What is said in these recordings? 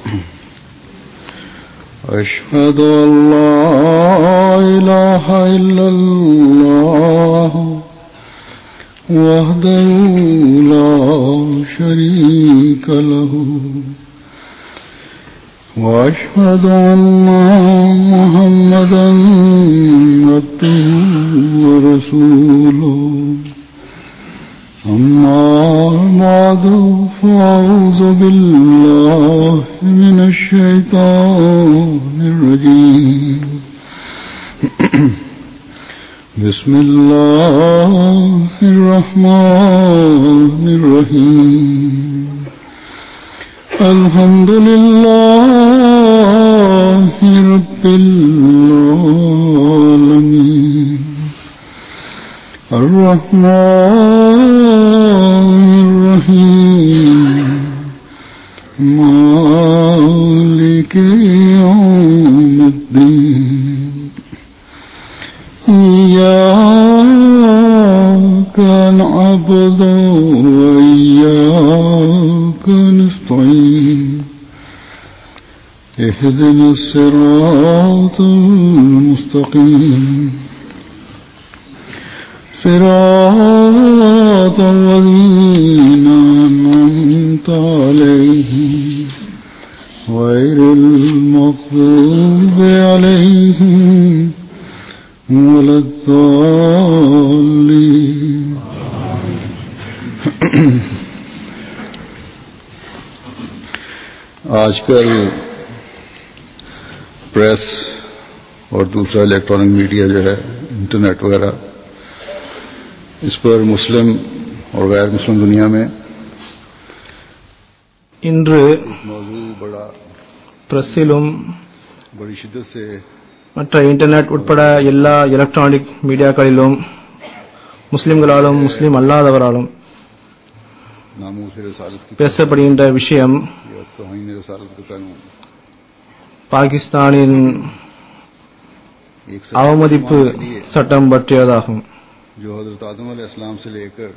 أشهد أن لا إله إلا الله وحده لا شريك له وأشهد أن محمدا عبده ورسوله أما بعد فأعوذ بالله من الشيطان الرجيم بسم الله الرحمن الرحيم الحمد لله رب العالمين الرحمن الرحيم مالك يوم الدين إياك نعبد وإياك نستعين اهدنا الصراط المستقيم صراط الذين أنعمت عليهم غير المغضوب عليهم ولا الضالين आजकल प्रेस और दूसरा इलेक्ट्रॉनिक मीडिया जो है इंटरनेट वगैरह इस पर मुस्लिम और गैर मुस्लिम दुनिया में இன்று मौजूद बड़ा பிரஸ்ஸிலும் बड़ी शिद्दत से மற்ற இன்டர்நெட் உட்பட எல்லா எலக்ட்ரானிக் மீடியாக்களிலும் முஸ்லிம்களாலும் முஸ்லிம் அல்லாதவராலும் नामों से रसालत की பேசப்படுகின்ற விஷயம் या तोहीन रसालत का कानून பாகிஸ்தானின் एक அவமதிப்பு के लिए சட்டம் பற்றியதாகும் जो हजरत आदम अलैहिस्सलाम से लेकर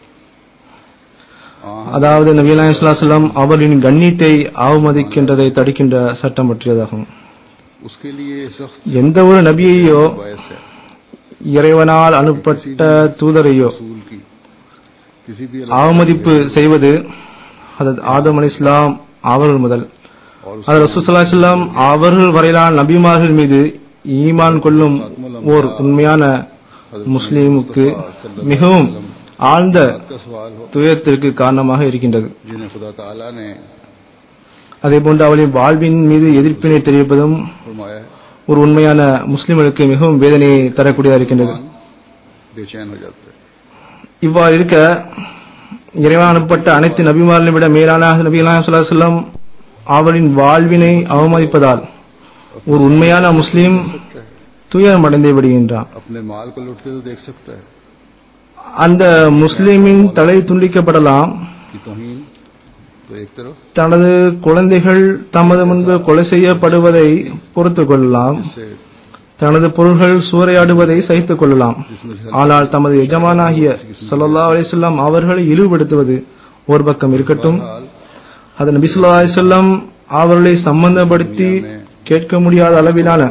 आ- அதாவது நபீலாம் இஸ்லாசலம் அவரின் கண்ணியத்தை அவமதிக்கின்றதை தடுக்கின்ற சட்டம் பற்றியதாகும் उसके लिए सख्त எந்த ஒரு நபியையோ बायस है இறைவனால் அனுப்பப்பட்ட தூதரையோ रसूल की किसी भी அவமதிப்பு செய்வது அதத் ஆதம் அலி இஸ்லாம் அவர்கள் முதல் और उस அது ரசூசல்லாஸ்லாம் அவர்கள் வரையிலான நபிமார்கள் மீது ஈமான் கொள்ளும் ஓர் உண்மையான முஸ்லீமுக்கு மிகவும் ஆழ்ந்த का सवाल हो துயரத்திற்கு காரணமாக இருக்கின்றது जिन्हें खुदा ताला ने அதேபோன்று அவளின் வாழ்வின் மீது எதிர்ப்பினை தெரிவிப்பதும் फरमाया है ஒரு உண்மையான முஸ்லிம்களுக்கு மிகவும் வேதனையை தரக்கூடியதாக இருக்கின்றது बेचैन हो जाते हैं இவ்வாறு இருக்க இறைவன் அனுப்பப்பட்ட அனைத்து நபிமாரிலும் விட மேலான நபிகளாம் சொல்லாம் அவரின் வாழ்வினை அவமதிப்பதால் ஒரு உண்மையான முஸ்லிம் துயரம் அடைந்தே விடுகின்றான் अपने माल को लुटते तो देख सकता है அந்த முஸ்லிமின் தலை துண்டிக்கப்படலாம் कि तोहीन तो एक तरफ தனது குழந்தைகள் தமது முன்பு கொலை செய்யப்படுவதை பொறுத்துக் கொள்ளலாம் जिससे தனது பொருள்கள் சூறையாடுவதை சகித்துக் கொள்ளலாம் जिसमें ஆனால் தமது எஜமானாகிய ஸல்லல்லாஹு அலைஹி வஸல்லம் அவர்களை இழிவுபடுத்துவது ஒரு பக்கம் இருக்கட்டும் हाल அது நபி ஸல்லல்லாஹு அலைஹி வஸல்லம் அவர்களை சம்பந்தப்படுத்தி கேட்க முடியாத அளவிலான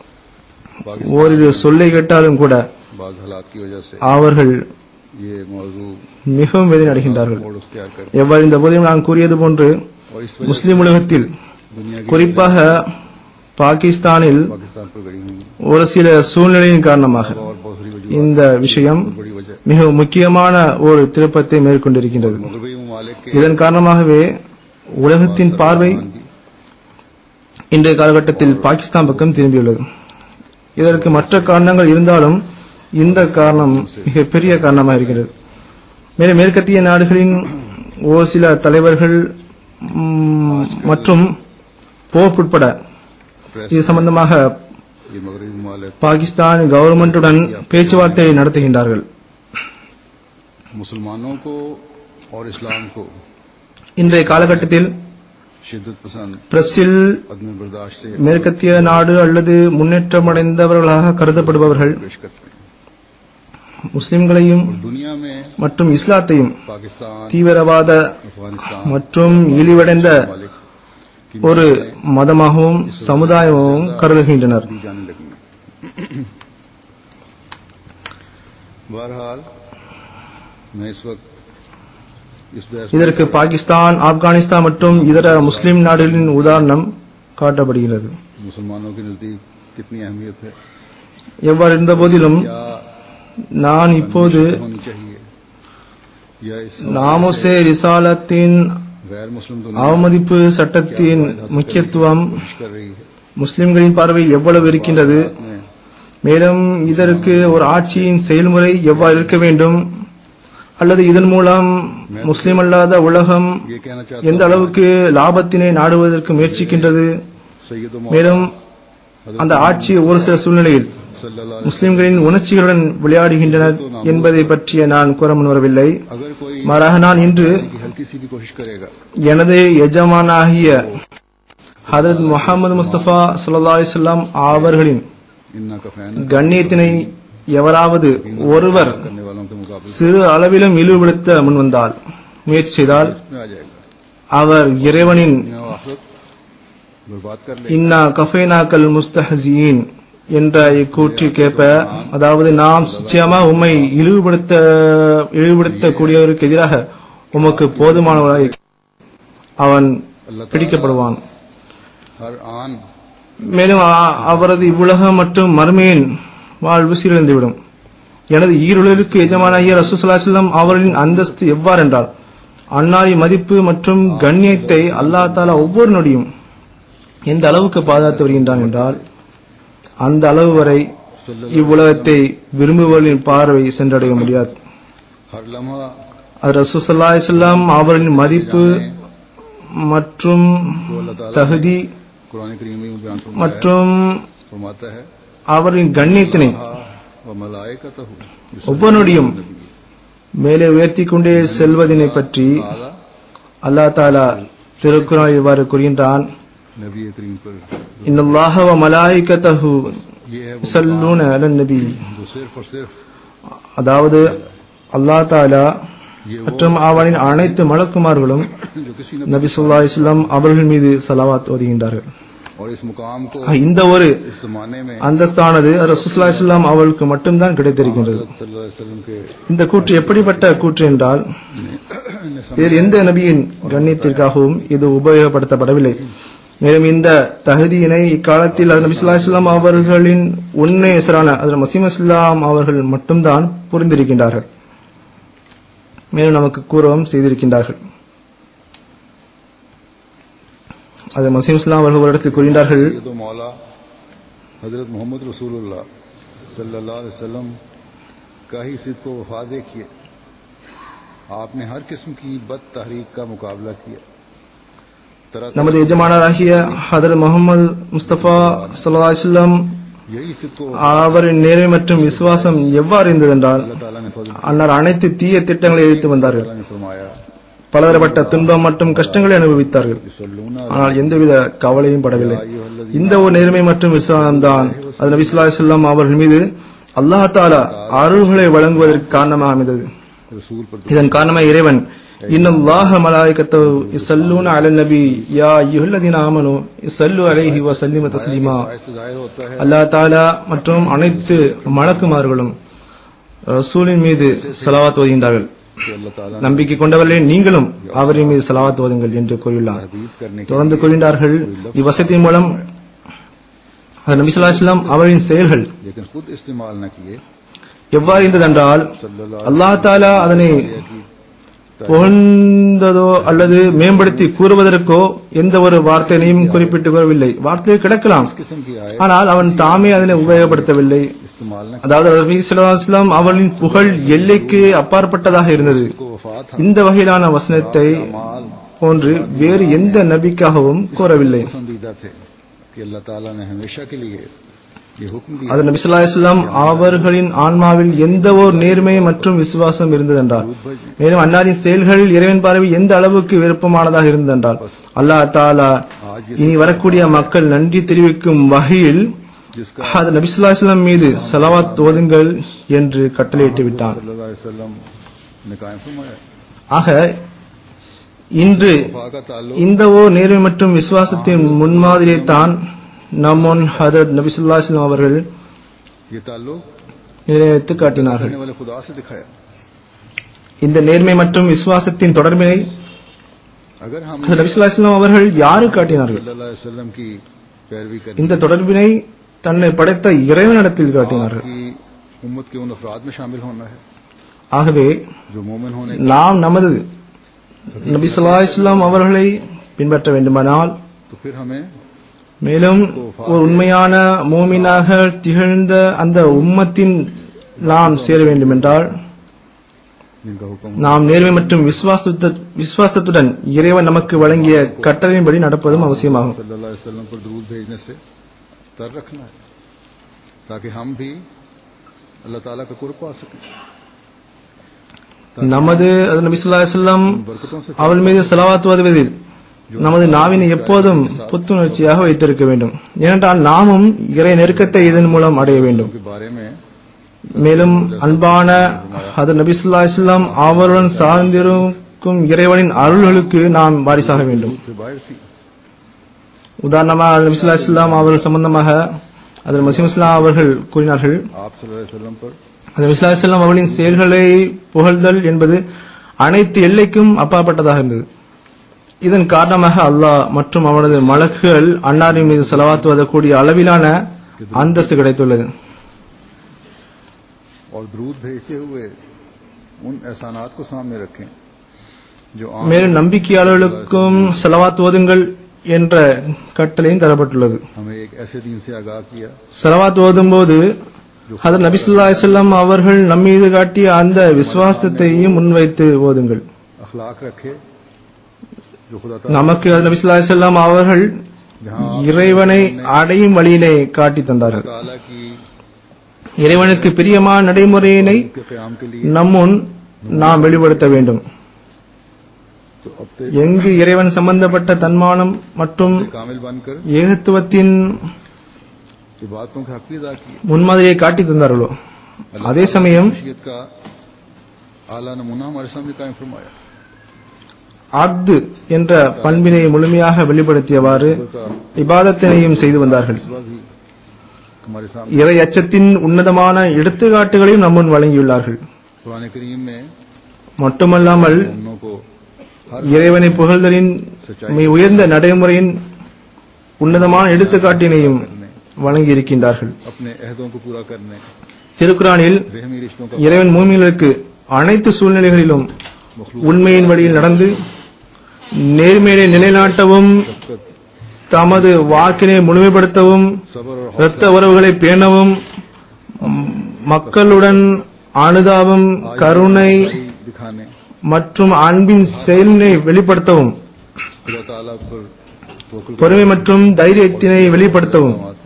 ஓரிரு சொல்லை கேட்டாலும் கூட बाद हालात की वजह से அவர்கள் ये मौजू மிகவும் வேதனை அடைகின்றார்கள் मोड़ अख्तियार कर எவ்வாறு இந்த போதையும் நான் கூறியது போன்று और इस वजह முஸ்லிம் உலகத்தில் से दुनिया की குறிப்பாக பாகிஸ்தானில் पाकिस्तान पर गड़ी हुई ஒரு சில சூழ்நிலையின் காரணமாக और बहुत सारी वजूहत இந்த விஷயம் बड़ी वजह மிக முக்கியமான ஒரு திருப்பத்தை மேற்கொண்டிருக்கின்றது मगरबी ममालिक के இதன் காரணமாகவே உலகத்தின் பார்வை இன்றைய காலகட்டத்தில் பாகிஸ்தான் பக்கம் திரும்பியுள்ளது இதற்கு மற்ற காரணங்கள் இருந்தாலும் இந்த காரணம் மிக பெரிய காரணமாக இருக்கிறது மேலும் மேற்கத்திய நாடுகளின் ஒரு சில தலைவர்கள் ம், மற்றும் போப் உட்பட प्रेस இது சம்பந்தமாக ये मगरबी ममालिक பாகிஸ்தான் கவர்மெண்டுடன் பேச்சுவார்த்தை நடத்துகின்றார்கள் मुसलमानों को और इस्लाम को இன்றைய காலகட்டத்தில் शिद्दत पसंद பிரஸில் अदम बर्दाश्त से மேற்கத்திய நாடு அல்லது முன்னேற்றமடைந்தவர்களாக கருதப்படுபவர்கள் पेश करते हैं முஸ்லிம்களையும் दुनिया में மற்றும் இஸ்லாத்தையும் पाकिस्तान தீவிரவாத अफगानिस्तान மற்றும் இழிவடைந்த ममालिक ஒரு மதமாகவும் சமுதாயமாகவும் கருதுகின்றனர் दी जाने लगी बहरहाल मैं इस वक्त इस बहस में இதற்கு பாகிஸ்தான் ஆப்கானிஸ்தான் மற்றும் இதர முஸ்லிம் நாடுகளின் உதாரணம் காட்டப்படுகிறது मुसलमानों के नजदीक कितनी अहमियत है எவ்வாறு இருந்த போதிலும் क्या நான் இப்போது होनी चाहिए या इस நாமுசே ரிசாலத்தின் गैर मुस्लिम அவமதிப்பு சட்டத்தின் முக்கியத்துவம் कोशिश कर रही है முஸ்லிம்களின் பார்வையில் எவ்வளவு இருக்கின்றது में மேலும் இதற்கு ஒரு ஆட்சியின் செயல்முறை எவ்வாறு இருக்க வேண்டும் அல்லது இதன் மூலம் முஸ்லிம் அல்லாத உலகம் ये कहना எந்த चाहता அளவுக்கு லாபத்தினை நாடுவதற்கு முயற்சிக்கின்றது सैयद மேலும் அந்த ஆட்சி ஒரு சில சூழ்நிலையில் सल्लल्लाहु अलैहि முஸ்லிம்களின் உணர்ச்சிகளுடன் விளையாடுகின்றனர் என்பதை பற்றிய நான் கூற முன்வரவில்லை अगर कोई மாறாக நான் இன்று की हल्की सी भी कोशिश करेगा எனது எஜமானாகிய ஹதரத் முகமது முஸ்தபா ஸல்லல்லாஹு அலைஹி வஸல்லம் அவர்களின் इन्ना का फैन கண்ணியத்தினை எவராவது ஒருவர் करने वालों के मुकाबले சிறு அளவிலும் இழிவுபடுத்த முன்வந்தால் முயற்சி செய்தால் में आ जाएगा அவர் இறைவனின் दुनिया और आखिरत बर्बाद कर ले இன்னா கஃபைனாக்கல் முஸ்தஹசியின் என்ற இக்கூற்றிற்கேற்ப அதாவது நாம் நிச்சயமா உம்மை இழிவுபடுத்த இழிவுபடுத்தக்கூடியவருக்கு எதிராக உமக்கு போதுமானவராய் அவன் பிடிக்கப்படுவான் हर आन மேலும் அ- அவரது இவ்வுலகம் மற்றும் மறுமையின் வாழ்வு சீரழிந்துவிடும் எனது ஈருலருக்கு எஜமானாகிய ரசூசலாசல்லம் அவர்களின் அந்தஸ்து எவ்வாறென்றால் அன்னாரி மதிப்பு மற்றும் கண்ணியத்தை அல்லாஹ் தாலா ஒவ்வொரு நொடியும் எந்த அளவுக்கு பாதுகாத்து வருகின்றான் என்றால் அந்த அளவு வரை இவ்வுலகத்தை விரும்புபவர்களின் பார்வை சென்றடைய முடியாது हर लम्हा அது ரசூசல்லாஸ்லாம் அவர்களின் மதிப்பு மற்றும் को अल्लाह ताला தகுதி कुरान करीम में बयान फरमाया है, மற்றும் फरमाता है அவரின் கண்ணியத்தினை व मलाइकतहु ஒவ்வொரு நொடியும் மேலே உயர்த்திக் கொண்டே செல்வதினை பற்றி ताला அல்லாஹ் தாலா திருக்குறள் இவ்வாறு கூறுகின்றான் नबी करीम पर இன்னல்லாஹ வ மலாயிகத்தஹு ये है वो யுஸல்லூன அலன் நபி जो सिर्फ और सिर्फ அதாவது அல்லாஹ் தாலா ये वो மற்றும் அவனின் अனைத்து மலக்குமார்களும் जो किसी ने நபி ஸல்லல்லாஹு அலைஹி வஸல்லம் அவர்கள் மீது ஸலவாத் ஓதுகின்றார்கள் और इस मुकाम को ஆக, இந்த ஒரு इस जमाने में அந்தஸ்தானது ரசூலுல்லாஹி ஸல்லல்லாஹு அலைஹி வஸல்லம் அவர்களுக்கு மட்டும்தான் கிடைத்திருக்கின்றது हज़रत सल्लल्लाहु अलैहि वसल्लम के இந்த கூற்று எப்படிப்பட்ட கூற்று என்றால் ने இதில் எந்த நபியின் கண்ணியத்திற்காகவும் இது உபயோகப்படுத்தப்படவில்லை மேலும் இந்த தகுதியினை இக்காலத்தில் அது நபி ஸல்லல்லாஹு அலைஹி வஸல்லம் அவர்களின் உண்மை எசரான அதில் மசீம் இஸ்லாம் அவர்கள் மட்டும்தான் புரிந்திருக்கின்றார்கள் மேலும் நமக்கு கூறவும் செய்திருக்கின்றார்கள் அது மசீம் இஸ்லாம் அவர்கள் ஒரு இடத்தில் கூறுகின்றார்கள் ये तो मौला हजरत मोहम्मद रसूलुल्लाह सल्लल्लाहु अलैहि वसल्लम का ही सिद्ध को वफा देखिए आपने हर किस्म की बद तहरीक का मुकाबला किया तरह तरह நமது எஜமானராகிய ஹதர் முகமது முஸ்தபா ஸல்லல்லாஹு அலைஹி வஸல்லம் यही सिद्ध को அவரின் நேர்மை மற்றும் விசுவாசம் எவ்வாறு இருந்ததென்றால் अल्लाह ताला ने फजल அன்னார் அனைத்து தீய திட்டங்களை எதிர்த்து வந்தார்கள் ताला ने फरमाया பலதரப்பட்ட துன்பம் மற்றும் கஷ்டங்களை அனுபவித்தார்கள் युसल्लूना ஆனால் எந்தவித கவலையும் படவில்லை இந்த ஒரு நேர்மை மற்றும் விசுவாசம் தான் அது நபி ஸல்லல்லாஹு அலைஹி வஸல்லம் அவர்கள் மீது அல்லாஹ் தாலா அருள்களை வழங்குவதற்கு காரணமாக அமைந்தது रसूल पर இதன் காரணமாக இறைவன் இன்னல்லாஹ மலாயிகத்து யுஸல்லூன அலன் நபி யா அய்யுஹல்லதீன ஆமனு யுஸல்லு அலைஹி வ சல்லிமு தஸ்லீமா आयत से जाहिर होता है அல்லாஹ் தாலா மற்றும் அனைத்து மலக்குமார்களும் ரசூலின் மீது ஸலவாத் ஓதுகின்றார்கள் कि अल्लाह ताला நம்பிக்கை கொண்டவர்களே நீங்களும் அவரின் மீது ஸலவாத் ஓதுங்கள் என்று கூறியுள்ளார் तहदीद करने के தொடர்ந்து கூறினார்கள் இவ்வசத்தின் மூலம் அது நபி ஸல்லல்லாஹு அலைஹி வஸல்லம் அவரின் செயல்கள் लेकिन खुद इस्तेमाल न किए எவ்வாறு இருந்ததென்றால் सल्लल्लाहु அல்லாஹ் தாலா அதனை की புகழ்ந்ததோ அல்லது மேம்படுத்தி கூறுவதற்கோ எந்த ஒரு வார்த்தையையும் குறிப்பிட்டு கூறவில்லை வார்த்தையை கிடக்கலாம் किस्म की आयत ஆனால் அவன் தாமே அதனை உபயோகப்படுத்தவில்லை इस्तेमाल न அதாவது நபி ஸல்லல்லாஹு அலைஹி வஸல்லம் அவர்களின் புகழ் எல்லைக்கு அப்பாற்பட்டதாக இருந்தது को वफात இந்த வகையிலான வசனத்தை போன்று வேறு எந்த நபிக்காகவும் கூறவில்லை पसंदीदा थे कि अल्लाह ताला ने हमेशा के लिए ये हुक्म दिया அது நபி ஸல்லல்லாஹு அலைஹி வஸல்லம் அவர்களின் ஆன்மாவில் எந்த ஒரு நேர்மை மற்றும் விசுவாசம் இருந்ததென்றால் மேலும் அன்னாரின் செயல்கள் இறைவன் பார்வையில் எந்த அளவுக்கு விருப்பமானதாக இருந்ததென்றால் அல்லாஹ் தாலா இனி வரக்கூடிய மக்கள் நன்றி தெரிவிக்கும் வகையில் जिसका அது நபி ஸல்லல்லாஹு அலைஹி வஸல்லம் மீது ஸலவாத் ஓதுங்கள் என்று கட்டளையிட்டு விட்டான் सल्लल्लाहु अलैहि वसल्लम ने कायम फरमाया ஆக இன்று वफा का ताल्लुक இந்த ஓர் நேர்மை மற்றும் விசுவாசத்தின் முன்மாதிரியை தான் நம்முன் ஹதரத் நபிசுல்லாஸ்லாம் அவர்கள் ये ताल्लुक நிறைவேற்றி காட்டினார்கள் करने वाले खुदा से दिखाया இந்த நேர்மை மற்றும் விசுவாசத்தின் தொடர்பினை अगर हम ஹதரத் நபிசுல்லாஸ்லாம் அவர்கள் யாரு காட்டினார்கள் सल्लल्लाहु अलैहि वसल्लम की पैरवी करें இந்த தொடர்பினை தன்னை படைத்த இறைவனிடத்தில் காட்டினார்கள் आपकी उम्मत के उन अफराद में शामिल होना है ஆகவே जो मोमिन होने நாம் நமது நபி ஸல்லல்லாஹு அலைஹி வஸல்லம் அவர்களை பின்பற்ற வேண்டுமானால் तो फिर हमें மேலும் ஒரு உண்மையான மூமினாக திகழ்ந்த அந்த உம்மத்தின் நாம் சேர வேண்டுமென்றால் जिनका हुक्म நாம் நேர்மை மற்றும் விசுவாசத்த- விசுவாசத்துடன் இறைவன் நமக்கு வழங்கிய கட்டளையின்படி நடப்பதும் அவசியமாகும் सल्लल्लाहु अलैहि वसल्लम पर दरूद भेजने से तर रखना है ताकि हम भी अल्लाह ताला का कुर्ब पा सकें நமது அது நபி ஸல்லல்லாஹு அலைஹி வஸல்லம் उन बरकतों से அவள் மீது செலவாத்து வருவதில் நமது நாவினை எப்போதும் புத்துணர்ச்சியாக வைத்திருக்க வேண்டும் ஏனென்றால் நாமும் இறை நெருக்கத்தை இதன் மூலம் அடைய வேண்டும் के बारे में மேலும் அன்பான அது நபி ஸல்லல்லாஹு அலைஹி வஸல்லம் அவருடன் சார்ந்திருக்கும் இறைவனின் அருள்களுக்கு நாம் வாரிசாக வேண்டும் से बाहर थी உதாரணமாக நபி ஸல்லல்லாஹு அலைஹி வஸல்லம் அவர்கள் சம்பந்தமாக அதில் மசீம் இஸ்லாம் அவர்கள் கூறினார்கள் आप सल्लल्लाहु अलैहि वसल्लम पर அது நபி ஸல்லல்லாஹு அலைஹி வஸல்லம் அவர்களின் செயல்களை புகழ்தல் என்பது அனைத்து எல்லைக்கும் அப்பாற்பட்டதாக இருந்தது இதன் காரணமாக அல்லாஹ் மற்றும் அவனது மலக்குகள் அன்னாரின் மீது செலவாத்து வரக்கூடிய அளவிலான அந்தஸ்து கிடைத்துள்ளது और दरूद भेजते हुए उन एहसानात को सामने रखें जो आम மேலும் நம்பிக்கையாளர்களுக்கும் செலவாத்து ஓதுங்கள் என்ற கட்டளையும் தரப்பட்டுள்ளது हमें एक ऐसे दिन से आगाह किया செலவாத்து ஓதும் போது ஹதர் நபி ஸல்லல்லாஹு அலைஹி வஸல்லம் அவர்கள் நம்மீது காட்டிய அந்த விசுவாசத்தையும் முன்வைத்து ஓதுங்கள் अखलाक रखे जो खुदा ताला நமக்கு ஹதரத் நபி ஸல்லல்லாஹு அலைஹி வஸல்லம் அவர்கள் जहां இறைவனை அடையும் வழியினை காட்டி தந்தார்கள் ताला की இறைவனுக்கு பிரியமான நடைமுறையினை के प्याम के लिए நம்முன் நாம் வெளிப்படுத்த வேண்டும் तो अब तक எங்கு இறைவன் சம்பந்தப்பட்ட தன்மானம் மற்றும் कामिल बनकर ஏகத்துவத்தின் इबादतों के हक भी अदा किए முன்மாதிரியை காட்டி தந்தார்களோ அதே சமயம் शरीयत का आला नमूना हमारे सामने कायम फरमाया அப்து என்ற பண்பினை முழுமையாக வெளிப்படுத்தியவாறு का இபாதத்தினையும் செய்து வந்தார்கள் फैसला भी हमारे सामने இறை அச்சத்தின் உன்னதமான எடுத்துக்காட்டுகளையும் நம்முன் வழங்கியுள்ளார்கள் कुरान करीम में மட்டுமல்லாமல் मोमनों को हर இறைவனை புகழ்தலின் மிக உயர்ந்த நடைமுறையின் உன்னதமான எடுத்துக்காட்டினையும் करने வழங்கி இருக்கின்றார்கள் अपने अहदों को पूरा करने திருக்குறானில் रहमी रिश्तों का இறைவன் மூமிகளுக்கு அனைத்து சூழ்நிலைகளிலும் உண்மையின் வழியில் நடந்து நேர்மையை நிலைநாட்டவும் शफकत தமது வாக்கினை முழுமைப்படுத்தவும் सबर और இரத்த உறவுகளை பேணவும் ம், மக்களுடன் அனுதாபம் கருணை हौसला दिखाने மற்றும் அன்பின் செயலினை வெளிப்படுத்தவும் खुदा ताला पर तवक्कुल பொறுமை மற்றும் தைரியத்தினை வெளிப்படுத்தவும் करना है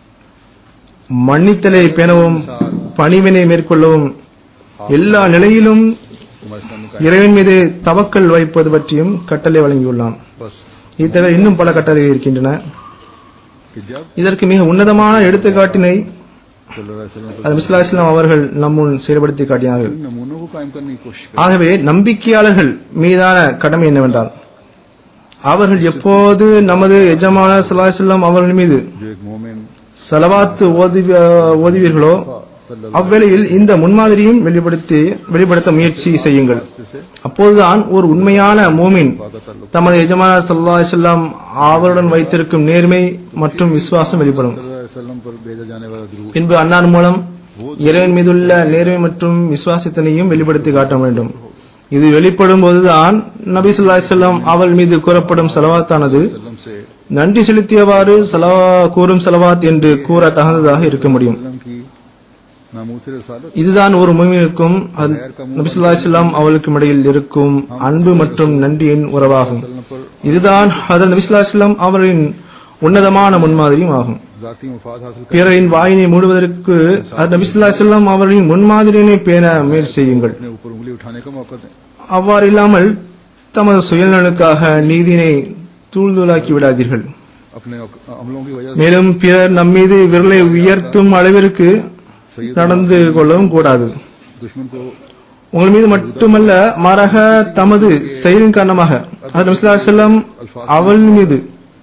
மன்னித்தலை பேணவும் பணிவினை மேற்கொள்ளவும் எல்லா நிலையிலும் हमारे सामने कायम இறைவன் மீது தவக்கல் வைப்பது பற்றியும் கட்டளை வழங்கியுள்ளான் बस இது தவிர இன்னும் பல கட்டளைகள் இருக்கின்றன कि जब இதற்கு மிக உன்னதமான எடுத்துக்காட்டினை सल्लल्लाहु अलैहि वसल्लम அது மிஸ்லா இஸ்லாம் அவர்கள் நம்முன் செயல்படுத்தி காட்டினார்கள் इन नमूनों को कायम करने की कोशिश करें ஆகவே நம்பிக்கையாளர்கள் மீதான கடமை என்னவென்றால் அவர்கள் எப்போது நமது எஜமான சல்லாஹம் அவர்கள் மீது जो एक मोमिन செலவாத்து ஓதி ஓதுவீர்களோ सल्लल्लाहु அவ்வேளையில் இந்த முன்மாதிரியும் வெளிப்படுத்தி வெளிப்படுத்த முயற்சி செய்யுங்கள் अलैहि वसल्लम से அப்போதுதான் ஒரு உண்மையான மூமின் वादा ताल्लुक தமது எஜமான சல்லா செல்லாம் அவருடன் வைத்திருக்கும் நேர்மை மற்றும் விசுவாசம் வெளிப்படும் सल्लल्लाहु अलैहि वसल्लम पर भेजा जाने वाला दुरूद பின்பு அன்னார் மூலம் இறைவன் மீதுள்ள நேர்மை மற்றும் விசுவாசத்தினையும் வெளிப்படுத்தி காட்ட வேண்டும் இது வெளிப்படும் போதுதான் நபி ஸல்லல்லாஹு அலைஹி வஸல்லம் அவள் மீது கூறப்படும் செலவாத்தானது वसल्लम से நன்றி செலுத்தியவாறு செலவா கூறும் செலவாத் என்று கூற தகுந்ததாக இருக்க முடியும் वसल्लम की नामूस रसालत இதுதான் ஒரு முமினுக்கும் நபி ஸல்லல்லாஹு அலைஹி வஸல்லம் அவளுக்கும் இடையில் இருக்கும் அன்பு மற்றும் நன்றியின் உறவாகும் वसल्लम पर இதுதான் ஹதரத் நபி ஸல்லல்லாஹு அலைஹி வஸல்லம் அவர்களின் உன்னதமான முன்மாதிரியும் ஆகும் जाती मुफाद हासिल कर பிறரின் வாயினை மூடுவதற்கு ஹதரத் நபி ஸல்லல்லாஹு அலைஹி வஸல்லம் அவர்களின் முன்மாதிரியினை பேண முயற்சி செய்யுங்கள் अपने ऊपर उंगली उठाने का मौका दें அவ்வாறு இல்லாமல் தமது சுயநலனுக்காக நீதினை தூள்தூளாக்கி விடாதீர்கள் अपने अमलों की वजह से மேலும் பிறர் நம்மீது விரலை உயர்த்தும் அளவிற்கு सैयद நடந்து கொள்ளவும் கூடாது दुश्मन को உங்கள் மீது மட்டுமல்ல மாறாக தமது செயலின் காரணமாக ஹதரத் செல்லம் அவள் மீது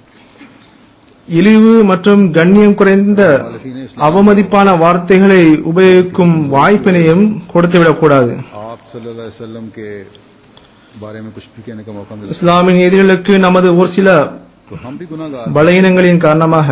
இழிவு மற்றும் கண்ணியம் குறைந்த அவமதிப்பான வார்த்தைகளை உபயோகிக்கும் வாய்ப்பினையும் கொடுத்துவிடக்கூடாது आप सल्लल्लाहु अलैहि वसल्लम के बारे में कुछ भी कहने का मौका मिला இஸ்லாமின் எதிரிகளுக்கு நமது ஒரு சில तो हम भी गुनाहगार பலகீனங்களின் காரணமாக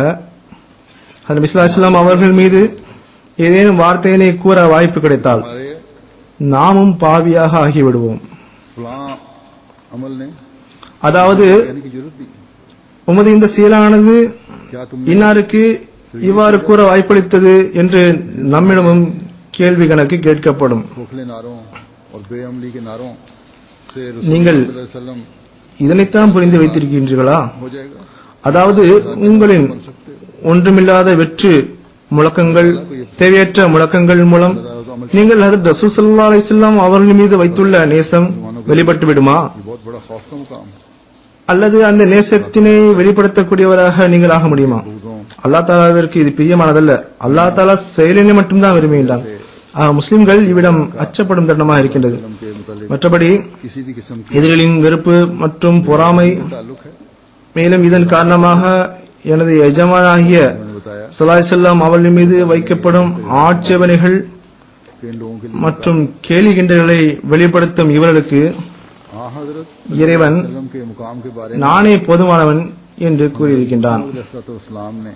ஹதரத் இஸ்லாம் அவர்கள் மீது ஏதேனும் வார்த்தையினை கூற வாய்ப்பு கிடைத்தால் हमारे நாமும் பாவியாக ஆகிவிடுவோம் फलां अमल ने அதாவது कहने की जरूरत भी உமது இந்த செயலானது क्या तुम இன்னாருக்கு இவ்வாறு கூற வாய்ப்பளித்தது என்று நம்மிடமும் கேள்வி கணக்கு கேட்கப்படும் खोखले नारों और बेअमली के नारों से நீங்கள் रसूल सल्लल्लाहु अलैहि वसल्लम இதனைத்தான் புரிந்து வைத்திருக்கின்றீர்களா हो जाएगा அதாவது உங்களின் ஒன்றுமில்லாத வெற்று முழக்கங்கள் தேவையற்ற முழக்கங்கள் மூலம் நீங்கள் ஹதரத் ரசூல் ஸல்லல்லாஹு அலைஹி வஸல்லம் அவர்கள் மீது வைத்துள்ள நேசம் வெளிப்பட்டு விடுமா ये बहुत बड़ा खौफ का मुकाम அல்லது அந்த நேசத்தினை வெளிப்படுத்தக்கூடியவராக நீங்கள் ஆக முடியுமா बुगजों அல்லாஹ் தாலாவிற்கு இது பிரியமானதல்ல அல்லாஹ் தாலா செயலினை மட்டும்தான் விரும்புகின்றான் ஆக, முஸ்லிம்கள் இவ்விடம் அச்சப்படும் தருணமாக இருக்கின்றது वसल्लम के मुतालिक மற்றபடி किसी भी किस्म की எதிரிகளின் வெறுப்பு மற்றும் பொறாமை ताल्लुक है மேலும் இதன் காரணமாக எனது எஜமானாகிய उन्होंने बताया சலாய் செல்லம் அவர்கள் மீது வைக்கப்படும் ஆட்சேபனைகள் कि इन लोगों के लिए மற்றும் கேலி கிண்டல்களை வெளிப்படுத்தும் இவர்களுக்கு हाँ हजरत இறைவன் वसल्लम के मुकाम के बारे में நானே போதுமானவன் என்று கூறியிருக்கின்றான் इस्लाम ने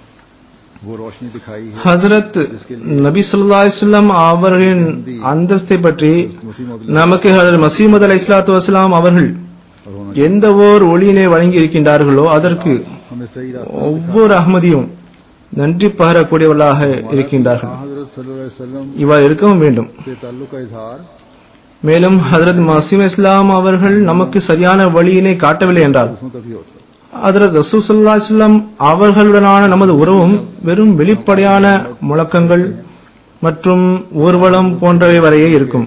वो रोशनी दिखाई है ஹசரத் நபி ஸல்லல்லாஹு அலைஹி வஸல்லம் அவர்களின் அந்தஸ்தை பற்றி मुसीम நமக்கு ஹஜரத் மசீமது அலை இஸ்லாத்து வசலாம் அவர்கள் और होना எந்த ஓர் ஒளியினை வழங்கி இருக்கின்றார்களோ அதற்கு हमें सही रास्ता ஒவ்வொரு அகமதியும் நன்றி பகரக்கூடியவர்களாக இருக்கின்றார்கள் हाँ हजरत सल्लल्लाहु अलैहि वसल्लम இவ்வாறு இருக்கவும் வேண்டும் से ताल्लुक का इजहार மேலும் ஹஜரத் மசீம் இஸ்லாம் அவர்கள் நமக்கு சரியான வழியினை காட்டவில்லை என்றால் दूसरों तक ही होता है ஹஜரத் ரசூல் ஸல்லல்லாஹு அலைஹி வஸல்லம் அவர்களுடனான நமது உறவும் வெறும் வெளிப்படையான முழக்கங்கள் மற்றும் ஊர்வலம் போன்றவை வரையே இருக்கும்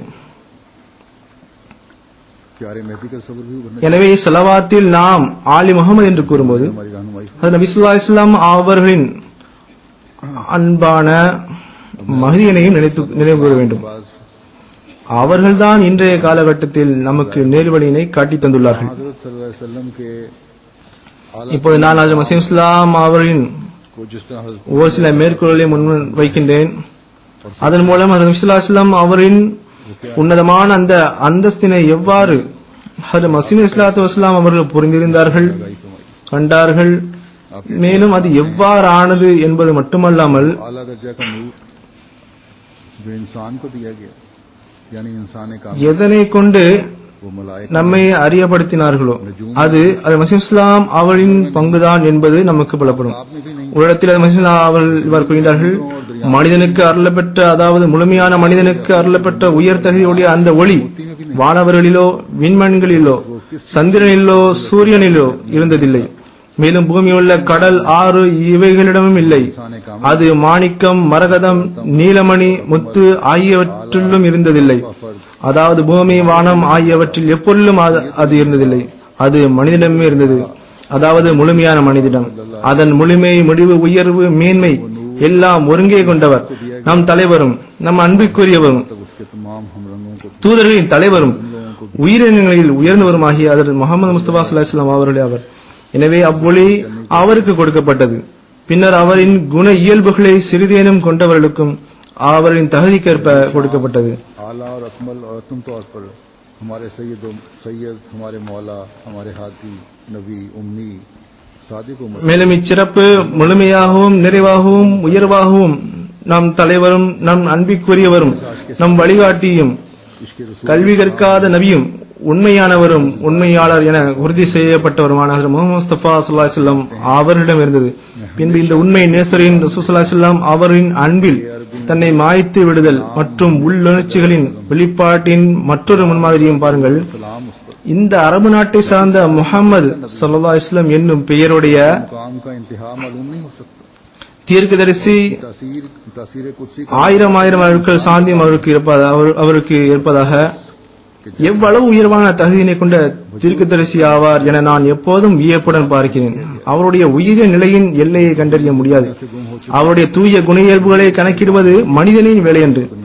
प्यारे मेहदी का सब्र भी बनना எனவே செலவாத்தில் நாம் ஆலி முகமது என்று கூறும்போது हमारी रहनुमाई ஹஜரத் நபி ஸல்லல்லாஹு அலைஹி வஸல்லம் அவர்களின் அன்பான மகிதியனையும் நினைத்து நினைவு கூற வேண்டும் बाज அவர்கள்தான் இன்றைய காலகட்டத்தில் நமக்கு நேர்வழியினை காட்டி தந்துள்ளார்கள் हजरत सल्लल्लाहु अलैहि वसल्लम के आला இப்போது நான் ஹஜரத் மசீம் இஸ்லாம் அவர்களின் को जिस तरह हजरत ஒரு சில மேற்கோள்களை முன் வைக்கின்றேன் அதன் மூலம் ஹஜரத் நபி ஸல்லல்லாஹு அலைஹி வஸல்லம் அவரின் உன்னதமான அந்த அந்தஸ்தினை எவ்வாறு ஹஜரத் மசீம் இஸ்லாத்து வஸ்லாம் அவர்கள் புரிந்திருந்தார்கள் लगाई कमाई கண்டார்கள் மேலும் அது எவ்வாறு ஆனது என்பது மட்டுமல்லாமல் आला दर्जा का नूर जो इंसान को दिया गया यानी इंसान काम எதனை கொண்டு वो मलाइक நம்மை அறியப்படுத்தினார்களோ அது அது மசீம் இஸ்லாம் அவரின் பங்குதான் என்பது நமக்கு புலப்படும் आपने भी नहीं ஒரு இடத்தில் மசீம் இஸ்லாம் அவர்கள் இவ்வாறு கூறினார்கள் மனிதனுக்கு அருளப்பெற்ற அதாவது முழுமையான மனிதனுக்கு அருளப்பெற்ற உயர் தகுதியுடைய அந்த ஒளி வானவர்களிலோ விண்மண்களிலோ சந்திரனிலோ சூரியனிலோ இருந்ததில்லை மேலும் பூமியுள்ள கடல் ஆறு இவைகளிடமும் இல்லை इंसान काम அது மாணிக்கம் மரகதம் நீலமணி முத்து ஆகியவற்றிலும் இருந்ததில்லை फर्ज அதாவது பூமி வானம் ஆகியவற்றில் எப்பொருளும் அது- அது இருந்ததில்லை அது மனிதனிடமே இருந்தது அதாவது முழுமையான மனிதனிடம் அதன் முழுமை முடிவு உயர்வு மேன்மை எல்லாம் ஒருங்கே கொண்டவர் நம் தலைவரும் நம் அன்பிற்குரியவரும் तब उसके तमाम हम रंगों को தூதர்களின் தலைவரும் உயிரினங்களில் உயர்ந்தவருமாகிய அதற்கு முகமது முஸ்தபா சல்லாஹ் அவர்களே அவர் எனவே அவ்வொளி அவருக்கு கொடுக்கப்பட்டது பின்னர் அவரின் குண இயல்புகளை சிறிதேனும் கொண்டவர்களுக்கும் அவரின் தகுதிக்கேற்ப கொடுக்கப்பட்டது आला और अकमल और अतम तौर पर हमारे सैयद सैयद हमारे मौला हमारे हाथी नबी उम्मी सादिक व मसीह மேலும் இச்சிறப்பு முழுமையாகவும் நிறைவாகவும் உயர்வாகவும் நம் தலைவரும் நம் அன்பிற்குரியவரும் நம் வழிகாட்டியும் इसके रसूल கல்வி கற்காத நபியும் உண்மையானவரும் உண்மையாளர் என உறுதி செய்யப்பட்டவருமான ஹஜ்ரத் முகமது முஸ்தபா ஸல்லல்லாஹு அலைஹி வஸல்லம் அவர்களிடம் இருந்தது பின்பு இந்த உண்மை நேசரின் ரசூல் ஸல்லல்லாஹு அலைஹி வஸல்லம் அவரின் அன்பில் தன்னை மாய்த்து விடுதல் மற்றும் உள்ளுணர்ச்சிகளின் வெளிப்பாட்டின் மற்றொரு முன்மாதிரியும் பாருங்கள் सलाम उस पर இந்த அரபு நாட்டை சார்ந்த முஹம்மது ஸல்லல்லாஹு அலைஹி வஸல்லம் என்னும் பெயருடைய मुकाम का इंतहा मालूम नहीं हो सकता தீர்க்கதரிசி तासीर तासीर कुदसी ஆயிரம் ஆயிரம் ஆட்கள் சாந்தியம் அவருக்கு இருப்பதா அவர்- அவருக்கு இருப்பதாக எவ்வளவு உயர்வான தகுதியினை கொண்ட தீர்க்கதரிசி ஆவார் என நான் எப்போதும் வியப்புடன் பார்க்கிறேன் அவருடைய உயிரிய நிலையின் எல்லையை கண்டறிய முடியாது से गुम हो அவருடைய தூய குண இயல்புகளை கணக்கிடுவது மனிதனின் வேலையன்று दुनिया में लाया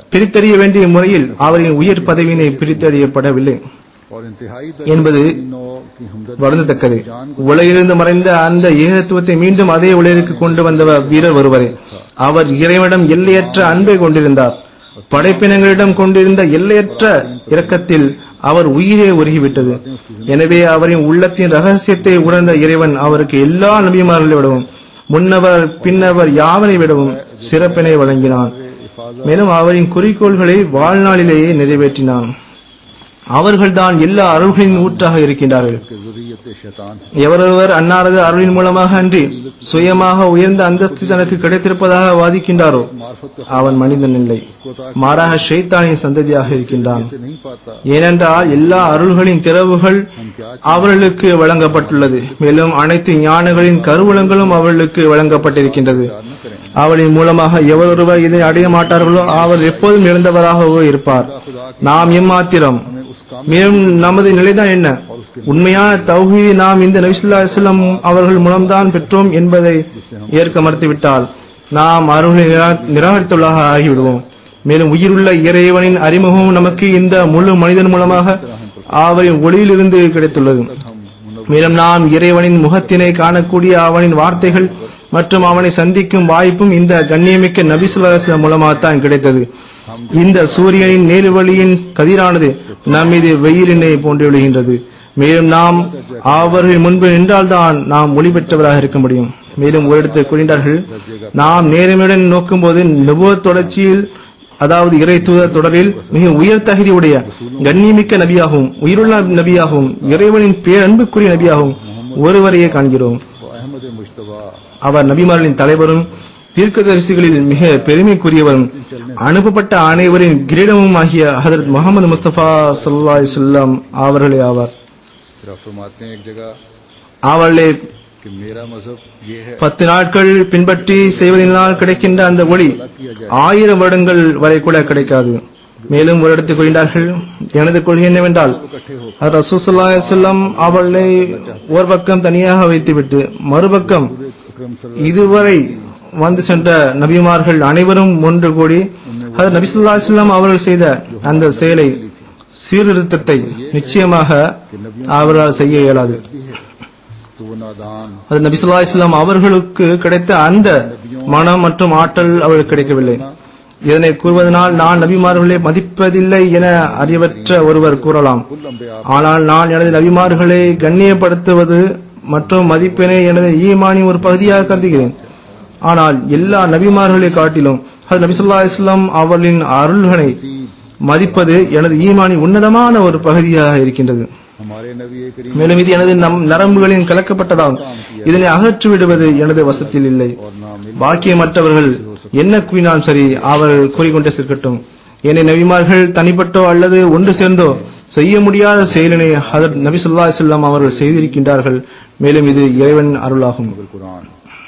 பிரித்தறிய வேண்டிய முறையில் அவரின் உயர் பதவியினை பிரித்தறியப்படவில்லை और इंतहाई என்பது नौ की हमदर्दी வருந்தத்தக்கது जान உலகிலிருந்து மறைந்த அந்த ஏகத்துவத்தை மீண்டும் அதே உலகிற்கு கொண்டு வந்தவர் வீரர் ஒருவரே அவர் இறைவனிடம் எல்லையற்ற அன்பை கொண்டிருந்தார் படைப்பினங்களிடம் கொண்டிருந்த எல்லையற்ற இரக்கத்தில் அவர் உயிரே உருகிவிட்டது எனவே அவரின் உள்ளத்தின் ரகசியத்தை உணர்ந்த இறைவன் அவருக்கு எல்லா நபிமார்களை விடவும் முன்னவர் பின்னவர் யாவரை விடவும் சிறப்பினை வழங்கினான் हिफाजत மேலும் அவரின் குறிக்கோள்களை வாழ்நாளிலேயே நிறைவேற்றினான் அவர்கள்தான் எல்லா அருள்களின் ஊற்றாக இருக்கின்றார்கள் के जरियत शैतान எவரொருவர் அன்னாரது அருளின் மூலமாக அன்றி சுயமாக உயர்ந்த அந்தஸ்து தனக்கு கிடைத்திருப்பதாக வாதிக்கின்றாரோ मार्फत का அவன் மனிதன் இல்லை इसको तो மாறாக ஷைத்தானின் சந்ததியாக இருக்கின்றான் से नहीं पाता ஏனென்றால் எல்லா அருள்களின் திறவுகள் हम क्या அவர்களுக்கு வழங்கப்பட்டுள்ளது மேலும் அனைத்து ஞானங்களின் கருவூலங்களும் அவர்களுக்கு வழங்கப்பட்டிருக்கின்றது न करें அவளின் மூலமாக எவரொருவர் இதை அடைய மாட்டார்களோ அவர் எப்போதும் இழந்தவராகவோ இருப்பார் நாம் எம்மாத்திரம் हमें उस काम மேலும் நமது நிலைதான் என்ன உண்மையான தௌஹீதை நாம் இந்த நபிசுல்லா செல்லம் அவர்கள் மூலம்தான் பெற்றோம் என்பதை ஏற்க மறுத்துவிட்டால் நாம் அருளை நிரா- நிராகரித்துள்ளாக ஆகிவிடுவோம் மேலும் உயிருள்ள இறைவனின் அறிமுகமும் நமக்கு இந்த முழு மனிதன் மூலமாக அவரின் ஒளியிலிருந்து கிடைத்துள்ளது மேலும் நாம் இறைவனின் முகத்தினை காணக்கூடிய அவனின் வார்த்தைகள் மற்றும் அவனை சந்திக்கும் வாய்ப்பும் இந்த கண்ணியமிக்க நபிசுல்லா மூலமாகத்தான் கிடைத்தது இந்த சூரியனின் நேர்வழியின் கதிரானது நம் மீது வெயிலினை போன்று விழுகின்றது மேலும் நாம் அவர்கள் முன்பு நின்றால்தான் நாம் ஒளி பெற்றவராக இருக்க முடியும் மேலும் ஒரு இடத்தில் கூறினார்கள் நாம் நேர்மையுடன் நோக்கும்போது நுபுவ தொடர்ச்சியில் அதாவது இறை தூதர் தொடரில் மிக உயர் தகுதி உடைய கண்ணியமிக்க நபியாகவும் உயிருள்ள நபியாகவும் இறைவனின் பேரன்புக்குரிய நபியாகவும் ஒருவரையே காண்கிறோம் अहमद मुश्तबा அவர் நபிமார்களின் தலைவரும் தீர்க்கதரிசிகளில் மிக பெருமைக்குரியவரும் அனுப்பப்பட்ட அனைவரின் கிரீடமும் ஆகிய ஹதரத் முகமது முஸ்தபா சல்லா செல்லம் அவர்களே ஆவார் फिर आप फरमाते हैं एक जगह அவர்களே कि मेरा मजहब ये है பத்து நாட்கள் பின்பற்றி செய்வதனால் கிடைக்கின்ற அந்த ஒளி ஆயிரம் வருடங்கள் வரை கூட கிடைக்காது மேலும் ஒரு இடத்தில் கூறினார்கள் எனது கொள்கை என்னவென்றால் इकट्ठे हो அது ரசூசல்லா செல்லம் அவளை ஒரு பக்கம் தனியாக வைத்துவிட்டு மறுபக்கம் अकरम सल्लल्लाहु இதுவரை வந்து சென்ற நபிமார்கள் அனைவரும் ஒன்று கூடி அது நபிசுல்லா செல்லம் அவர்கள் செய்த அந்த செயலை சீர்திருத்தத்தை நிச்சயமாக அவரால் செய்ய இயலாது भी है तो वो नादान அது நபிசுல்லா இஸ்லாம் அவர்களுக்கு கிடைத்த அந்த மனம் மற்றும் ஆற்றல் அவர்களுக்கு கிடைக்கவில்லை இதனை கூறுவதனால் நான் நபிமார்களை மதிப்பதில்லை என அறிவற்ற ஒருவர் கூறலாம் कुल अंबिया ஆனால் நான் எனது நபிமார்களை கண்ணியப்படுத்துவது மற்றும் மதிப்பினை எனது ஈமானின் ஒரு பகுதியாக கருதுகிறேன் ஆனால் எல்லா நபிமார்களை காட்டிலும் அது நபிசுல்லா இஸ்லாம் அவர்களின் அருள்களை மதிப்பது எனது ஈமானின் உன்னதமான ஒரு பகுதியாக இருக்கின்றது हमारे नबी करीम மேலும் இது எனது நம் நரம்புகளின் கலக்கப்பட்டதால் இதனை அகற்றிவிடுவது எனது வசத்தில் இல்லை और नाम பாக்கியமற்றவர்கள் என்ன கூறினாலும் சரி அவர்கள் கூறிக்கொண்டே இருக்கட்டும் என்னை நபிமார்கள் தனிப்பட்டோ அல்லது ஒன்று சேர்ந்தோ செய்ய முடியாத செயலினை ஹதரத் நபி ஸல்லல்லாஹு அலைஹி வஸல்லம் அவர்கள் செய்திருக்கின்றார்கள் மேலும் இது இறைவன் அருளாகும் कुरान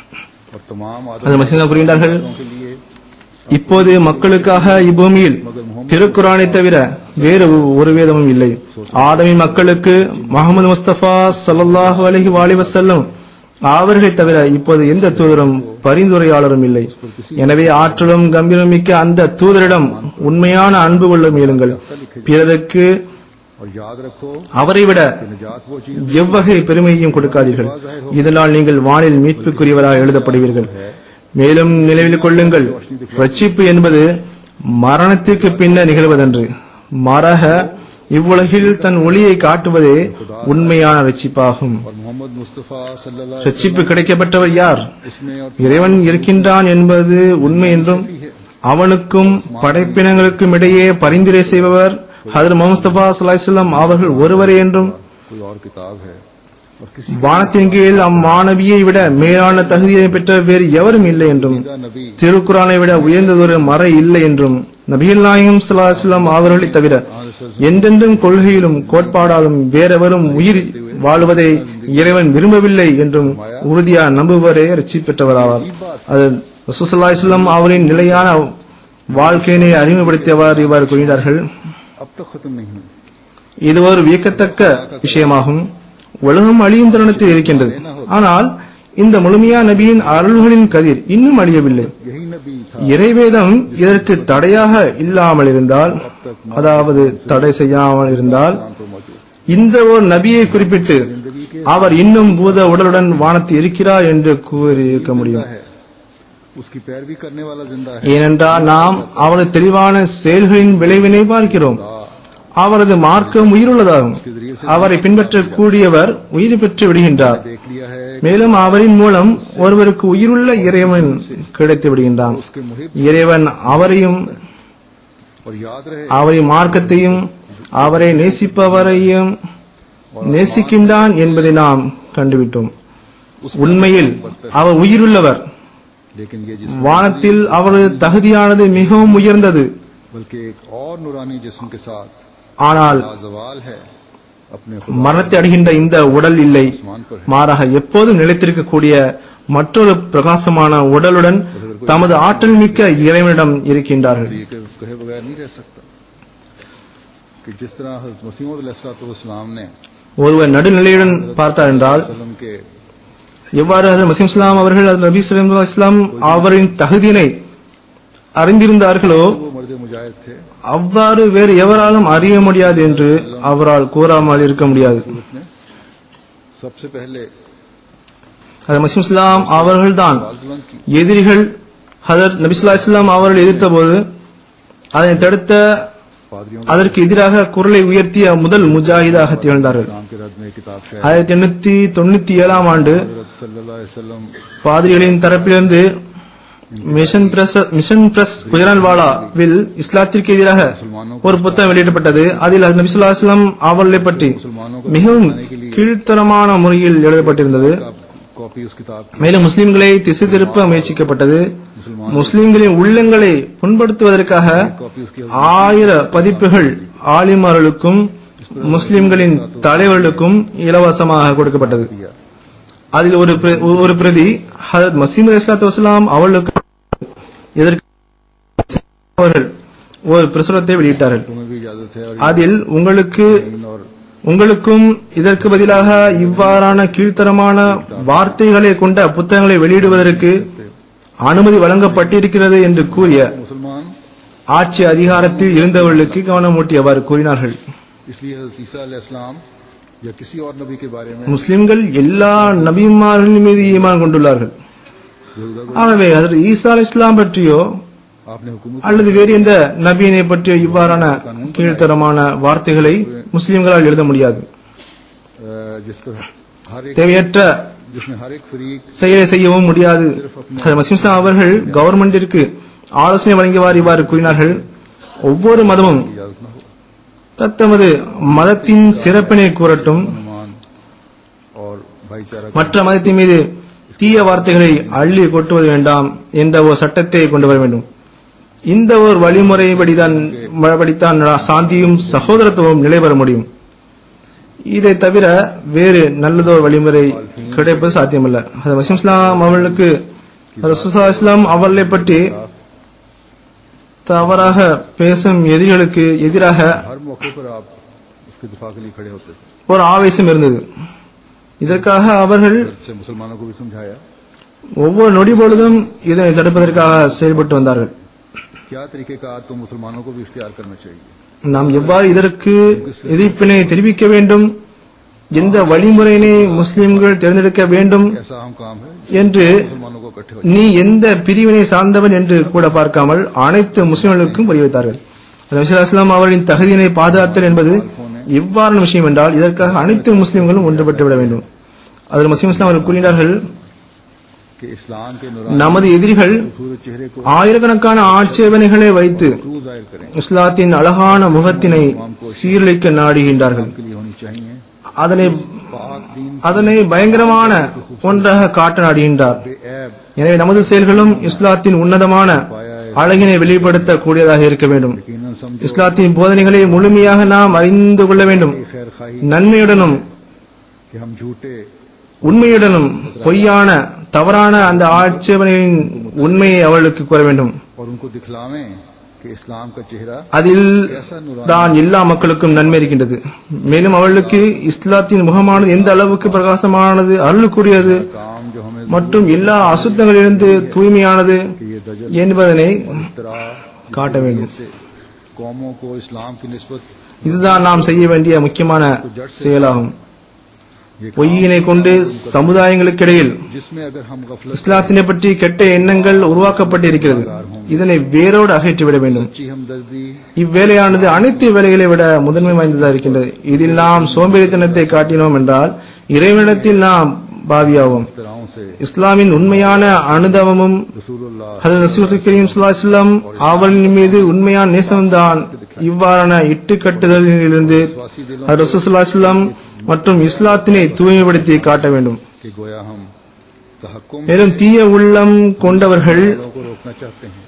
और तमाम அது மசீனா கூறுகின்றார்கள் आदमों के लिए இப்போது மக்களுக்காக இப்பூமியில் திருக்குரானை தவிர வேறு ஒரு வேதமும் இல்லை ஆதமின் மக்களுக்கு முகமது முஸ்தபா ஸல்லல்லாஹு அலைஹி வாலி வஸல்லம் அவர்களை தவிர இப்போது எந்த தூதரும் பரிந்துரையாளரும் இல்லை எனவே ஆற்றலும் கம்பீரம் மிக்க அந்த தூதரிடம் உண்மையான அன்பு கொள்ள முயலுங்கள் பிறருக்கு और याद रखो அவரை விட कि निजात वो चीज எவ்வகை பெருமையையும் கொடுக்காதீர்கள் இதனால் நீங்கள் வானில் மீட்புக்குரியவராக எழுதப்படுவீர்கள் மேலும் நினைவில் கொள்ளுங்கள் ரட்சிப்பு என்பது மரணத்திற்கு பின்னர் நிகழ்வதன்று மாறாக இவ்வுலகில் தன் ஒளியை காட்டுவதே உண்மையான ரட்சிப்பாகும் और मोहम्मद मुस्तफ़ा सल्लल्लाहु अलैहि ரட்சிப்பு கிடைக்கப்பட்டவர் யார் वसल्लम इसमें और இறைவன் இருக்கின்றான் என்பது உண்மை என்றும் அவனுக்கும் படைப்பினங்களுக்கும் இடையே பரிந்துரை செய்பவர் ஹதர் முகமது சல்லாஹம் அவர்கள் ஒருவரே என்றும் कोई और किताब है और किसी வானத்தின் கீழ் அம்மாணவியை விட மேலான தகுதியை பெற்ற வேறு எவரும் இல்லை என்றும் का नबी திருக்குறானை விட உயர்ந்ததொரு மறை இல்லை என்றும் நபிகள் நாயகம் ஸல்லல்லாஹு அவர்களை தவிர என்றென்றும் கொள்கையிலும் கோட்பாடாலும் வேறெவரும் உயிர் வாழ்வதை இறைவன் விரும்பவில்லை என்றும் உறுதியா நம்புவரே ரட்சி பெற்றவராவார் அது ரசூசல்லாஸ்லாம் அவரின் நிலையான வாழ்க்கையினை அறிமுகப்படுத்தியவாறு இவ்வாறு கூறினார்கள் अब तक खत्म नहीं हुई இது ஒரு வியக்கத்தக்க விஷயமாகும் உலகம் அழியும் தருணத்தில் இருக்கின்றது ஆனால் இந்த முழுமையா நபியின் அருள்களின் கதிர் இன்னும் அழியவில்லை यही नबी था இறைவேதம் இதற்கு தடையாக இல்லாமல் இருந்தால் அதாவது தடை செய்யாமல் இருந்தால் कुरान तो मौजूद இந்த ஒரு நபியை குறிப்பிட்டு அவர் இன்னும் பூத உடலுடன் வானத்தில் இருக்கிறார் என்று கூறியிருக்க முடியும் है उसकी पैरवी करने वाला जिंदा है ஏனென்றால் நாம் அவரது தெளிவான செயல்களின் விளைவினை பார்க்கிறோம் அவரது மார்க்கம் உயிருள்ளதாகும் அவரை பின்பற்றக்கூடியவர் உயிர் பெற்று விடுகின்றார் देख लिया है மேலும் அவரின் மூலம் ஒருவருக்கு உயிருள்ள இறைவன் கிடைத்து விடுகின்றான் उसके मुहिब இறைவன் அவரையும் और याद रहे அவரின் மார்க்கத்தையும் அவரை நேசிப்பவரையும் நேசிக்கின்றான் என்பதை நாம் கண்டுவிட்டோம் உண்மையில் அவர் உயிருள்ளவர் लेकिन ये जिस வானத்தில் அவரது தகுதியானது மிகவும் உயர்ந்தது बल्कि एक और नूरानी जिस्म के साथ ஆனால் लाजवाल है अपने மரணத்தை அடைகின்ற இந்த உடல் இல்லை आसमान पर है மாறாக எப்போதும் நிலைத்திருக்கக்கூடிய மற்றொரு பிரகாசமான உடலுடன் தமது ஆற்றல் மிக்க இறைவனிடம் இருக்கின்றார்கள் ये कि कहे बगैर नहीं रह सकता कि जिस तरह हज़रत मसीम ने ஒருவர் நடுநிலையுடன் பார்த்தார் என்றால் वसल्लम के எவ்வாறு ஹஜரத் மசீம் இஸ்லாம் அவர்கள் ஹஜரத் நபி ஸல்லல்லாஹு அலைஹி வஸல்லம் அவரின் தகுதியினை அறிந்திருந்தார்களோ वो मर्द मुजाहिद थे அவ்வாறு வேறு எவராலும் அறிய முடியாது என்று அவரால் கூறாமல் இருக்க முடியாது सूरत में सबसे पहले ஹஜரத் மசீம் இஸ்லாம் அவர்கள்தான் आवाज बुलंद की எதிரிகள் ஹஜரத் நபி ஸல்லல்லாஹு அலைஹி வஸல்லம் அவர்கள் எதிர்த்த போது அதனை தடுத்த पादरियों அதற்கு எதிராக குரலை உயர்த்திய முதல் முஜாஹிதாக திகழ்ந்தார்கள் नाम के रद में किताब शायद ஆயிரத்தி எண்ணூத்தி தொண்ணூத்தி ஏழாம் ஆண்டு हजरत सल्लल्लाहु अलैहि वसल्लम பாதிரிகளின் தரப்பிலிருந்து மிஷன் பிரஸ் மிஷன் பிரஸ் குஜரால்வாலாவில் இஸ்லாத்திற்கு எதிராக ஒரு புத்தகம் வெளியிடப்பட்டது அதில் நபி ஸல்லல்லாஹு அலைஹி வஸல்லம் அவர்களை பற்றி मुसलमानों को மிகவும் दिखाने के लिए கீழ்த்தரமான முறையில் எழுதப்பட்டிருந்தது का कॉपी उस किताब की மேலும் முஸ்லிம்களை திசை திருப்ப முயற்சிக்கப்பட்டது मुसलमान முஸ்லிம்களின் உள்ளங்களை புண்படுத்துவதற்காக कॉपी उसकी ஆயிர பதிப்புகள் ஆலிமார்களுக்கும் முஸ்லிம்களின் தலைவர்களுக்கும் இலவசமாக கொடுக்கப்பட்டது दिया அதில் ஒரு பிர- ஒரு பிரதி ஹஜரத் மசீம் அலிஸ்லாத்து வசலாம் அவர்களுக்கு இதற்கு அவர்கள் ஒரு பிரசுரத்தை வெளியிட்டார்கள் तुम्हें भी इजाजत है और அதில் உங்களுக்கு इन और உங்களுக்கும் இதற்கு பதிலாக இவ்வாறான கீழ்த்தரமான வார்த்தைகளை கொண்ட புத்தகங்களை வெளியிடுவதற்கு அனுமதி வழங்கப்பட்டிருக்கிறது என்று கூறிய मुसलमान ஆட்சி அதிகாரத்தில் இருந்தவர்களுக்கு கவனமூட்டியவாறு கூறினார்கள் इसलिए हजरत ईसा अलैहिस्सलाम या किसी और नबी के बारे में முஸ்லிம்கள் எல்லா நபிமார்களின் மீது ஈமான் கொண்டுள்ளார்கள் बेहुदा को ஆகவே ஹஜரத் ஈசா அலைஹிஸ் இஸ்லாம் பற்றியோ आपने हुकूमत அல்லது வேறு எந்த நபியினை பற்றியோ இவ்வாறான கீழ்த்தரமான வார்த்தைகளை முஸ்லிம்களால் எழுத முடியாது अ, जिस पर हर एक தேவையற்ற जिसमें हर एक फरीक செயலை செய்யவும் முடியாது ஹஜரத் மசீம் இஸ்லாம் அவர்கள் கவர்மெண்டிற்கு ஆலோசனை வழங்கியவாறு இவ்வாறு கூறினார்கள் ஒவ்வொரு மதமும் इजाजत न हो தத்தமது மதத்தின் சிறப்பினை கூறட்டும் अनुमान और भाईचारा का மற்ற மதத்தின் மீது தீய வார்த்தைகளை அள்ளி கொட்டுவது வேண்டாம் என்ற ஒரு சட்டத்தை கொண்டு வர வேண்டும் இந்த ஒரு வழிமுறைப்படிதான் படித்தான் சாந்தியும் சகோதரத்துவமும் நிலை பெற முடியும் இதை தவிர வேறு நல்லதொரு வழிமுறை கிடைப்பது சாத்தியமல்ல அது வசீம் இஸ்லாம் அவர்களுக்கு ரசூசா இஸ்லாம் அவர்களை பற்றி தவறாக பேசும் எதிரிகளுக்கு எதிராக हर मौके पर आप उसके दिफा के लिए खड़े होते थे ஒரு ஆவேசம் இருந்தது இதற்காக அவர்கள் इससे मुसलमानों को भी समझाया ஒவ்வொரு நொடி பொழுதும் இதனை தடுப்பதற்காக செயல்பட்டு வந்தார்கள் क्या तरीके का तो मुसलमानों को भी इख्तियार करना चाहिए நாம் எவ்வாறு இதற்கு எதிர்ப்பினை தெரிவிக்க வேண்டும் எந்த வழிமுறையினை முஸ்லிம்கள் தேர்ந்தெடுக்க வேண்டும் ऐसा हम काम है என்று मुसलमानों को इकट्ठे हो நீ எந்த பிரிவினை சார்ந்தவன் என்று கூட பார்க்காமல் அனைத்து முஸ்லிம்களுக்கும் புரிய வைத்தார்கள் ரசூலுல்லாஹி அவர்களின் தகுதியினை பாதுகாத்தல் என்பது இவ்வாறான விஷயம் என்றால் இதற்காக அனைத்து முஸ்லிம்களும் ஒன்றுபட்டு விட வேண்டும் அதில் முஸ்லிம் இஸ்லாம் அவர்கள் கூறினார்கள் कि इस्लाम के नूरानी நமது எதிரிகள் खूबसूरत चेहरे को ஆயிரக்கணக்கான ஆட்சேபனைகளை வைத்து क्रू जाहिर करें இஸ்லாத்தின் அழகான முகத்தினை சீர்லிக்க நாடுகின்றார்கள் के लिए होनी चाहिए அதனை पाक दीन அதனை பயங்கரமான ஒன்றாக காட்ட நாடுகின்றார் बेऐब எனவே நமது செயல்களும் இஸ்லாத்தின் உன்னதமான அழகினை வெளிப்படுத்த கூடியதாக இருக்க வேண்டும் यकीनन समझो இஸ்லாத்தின் போதனைகளை முழுமையாக நாம் அறிந்து கொள்ள வேண்டும் कि खैर खाई நன்மையுடனும் कि हम झूठे உண்மையுடனும் பொய்யான தவறான அந்த ஆட்சேபனையின் உண்மையை அவர்களுக்கு கூற வேண்டும் और उनको दिखलावें कि इस्लाम का चेहरा அதில் कैसा नूरानी தான் எல்லா மக்களுக்கும் நன்மை இருக்கின்றது மேலும் அவர்களுக்கு இஸ்லாத்தின் முகமானது எந்த அளவுக்கு பிரகாசமானது அருளுக்குரியது काम जो हमें மற்றும் எல்லா அசுத்தங்களிலிருந்து தூய்மையானது कि ये दजल என்பதனை और इफ्तरा காட்ட வேண்டும் से कौमों को इस्लाम की निस्बत இதுதான் நாம் செய்ய வேண்டிய முக்கியமான செயலாகும் ये काम பொய்யினை கொண்டு சமுதாயங்களுக்கிடையில் जिसमें अगर हम गफलत இஸ்லாத்தினை பற்றி கெட்ட எண்ணங்கள் உருவாக்கப்பட்டிருக்கிறது இதனை வேரோடு அகற்றிவிட வேண்டும் सच्ची हमदर्दी இவ்வேலையானது அனைத்து வேலைகளை விட முதன்மை வாய்ந்ததாக இருக்கின்றது இதில் நாம் சோம்பேறித்தனத்தை காட்டினோம் என்றால் இறைவனிடத்தில் நாம் பாவியாவோம் इफ्तराओं से இஸ்லாமின் உண்மையான அனுதவமும் रसूलुल्लाह ஹதரத் ரசூல் கரீம் ஸல்லல்லாஹு அலைஹி வஸல்லம் அவர்களின் மீது உண்மையான நேசம்தான் இவ்வாறான இட்டுக்கட்டுதலிலிருந்து विश्वासी दिलों ஹதரத் ரசூல் ஸல்லல்லாஹு அலைஹி வஸல்லம் மற்றும் இஸ்லாத்தினை தூய்மைப்படுத்தி காட்ட வேண்டும் के गोया हम तहक्कुम மேலும் தீய உள்ளம் கொண்டவர்கள் को रोकना चाहते हैं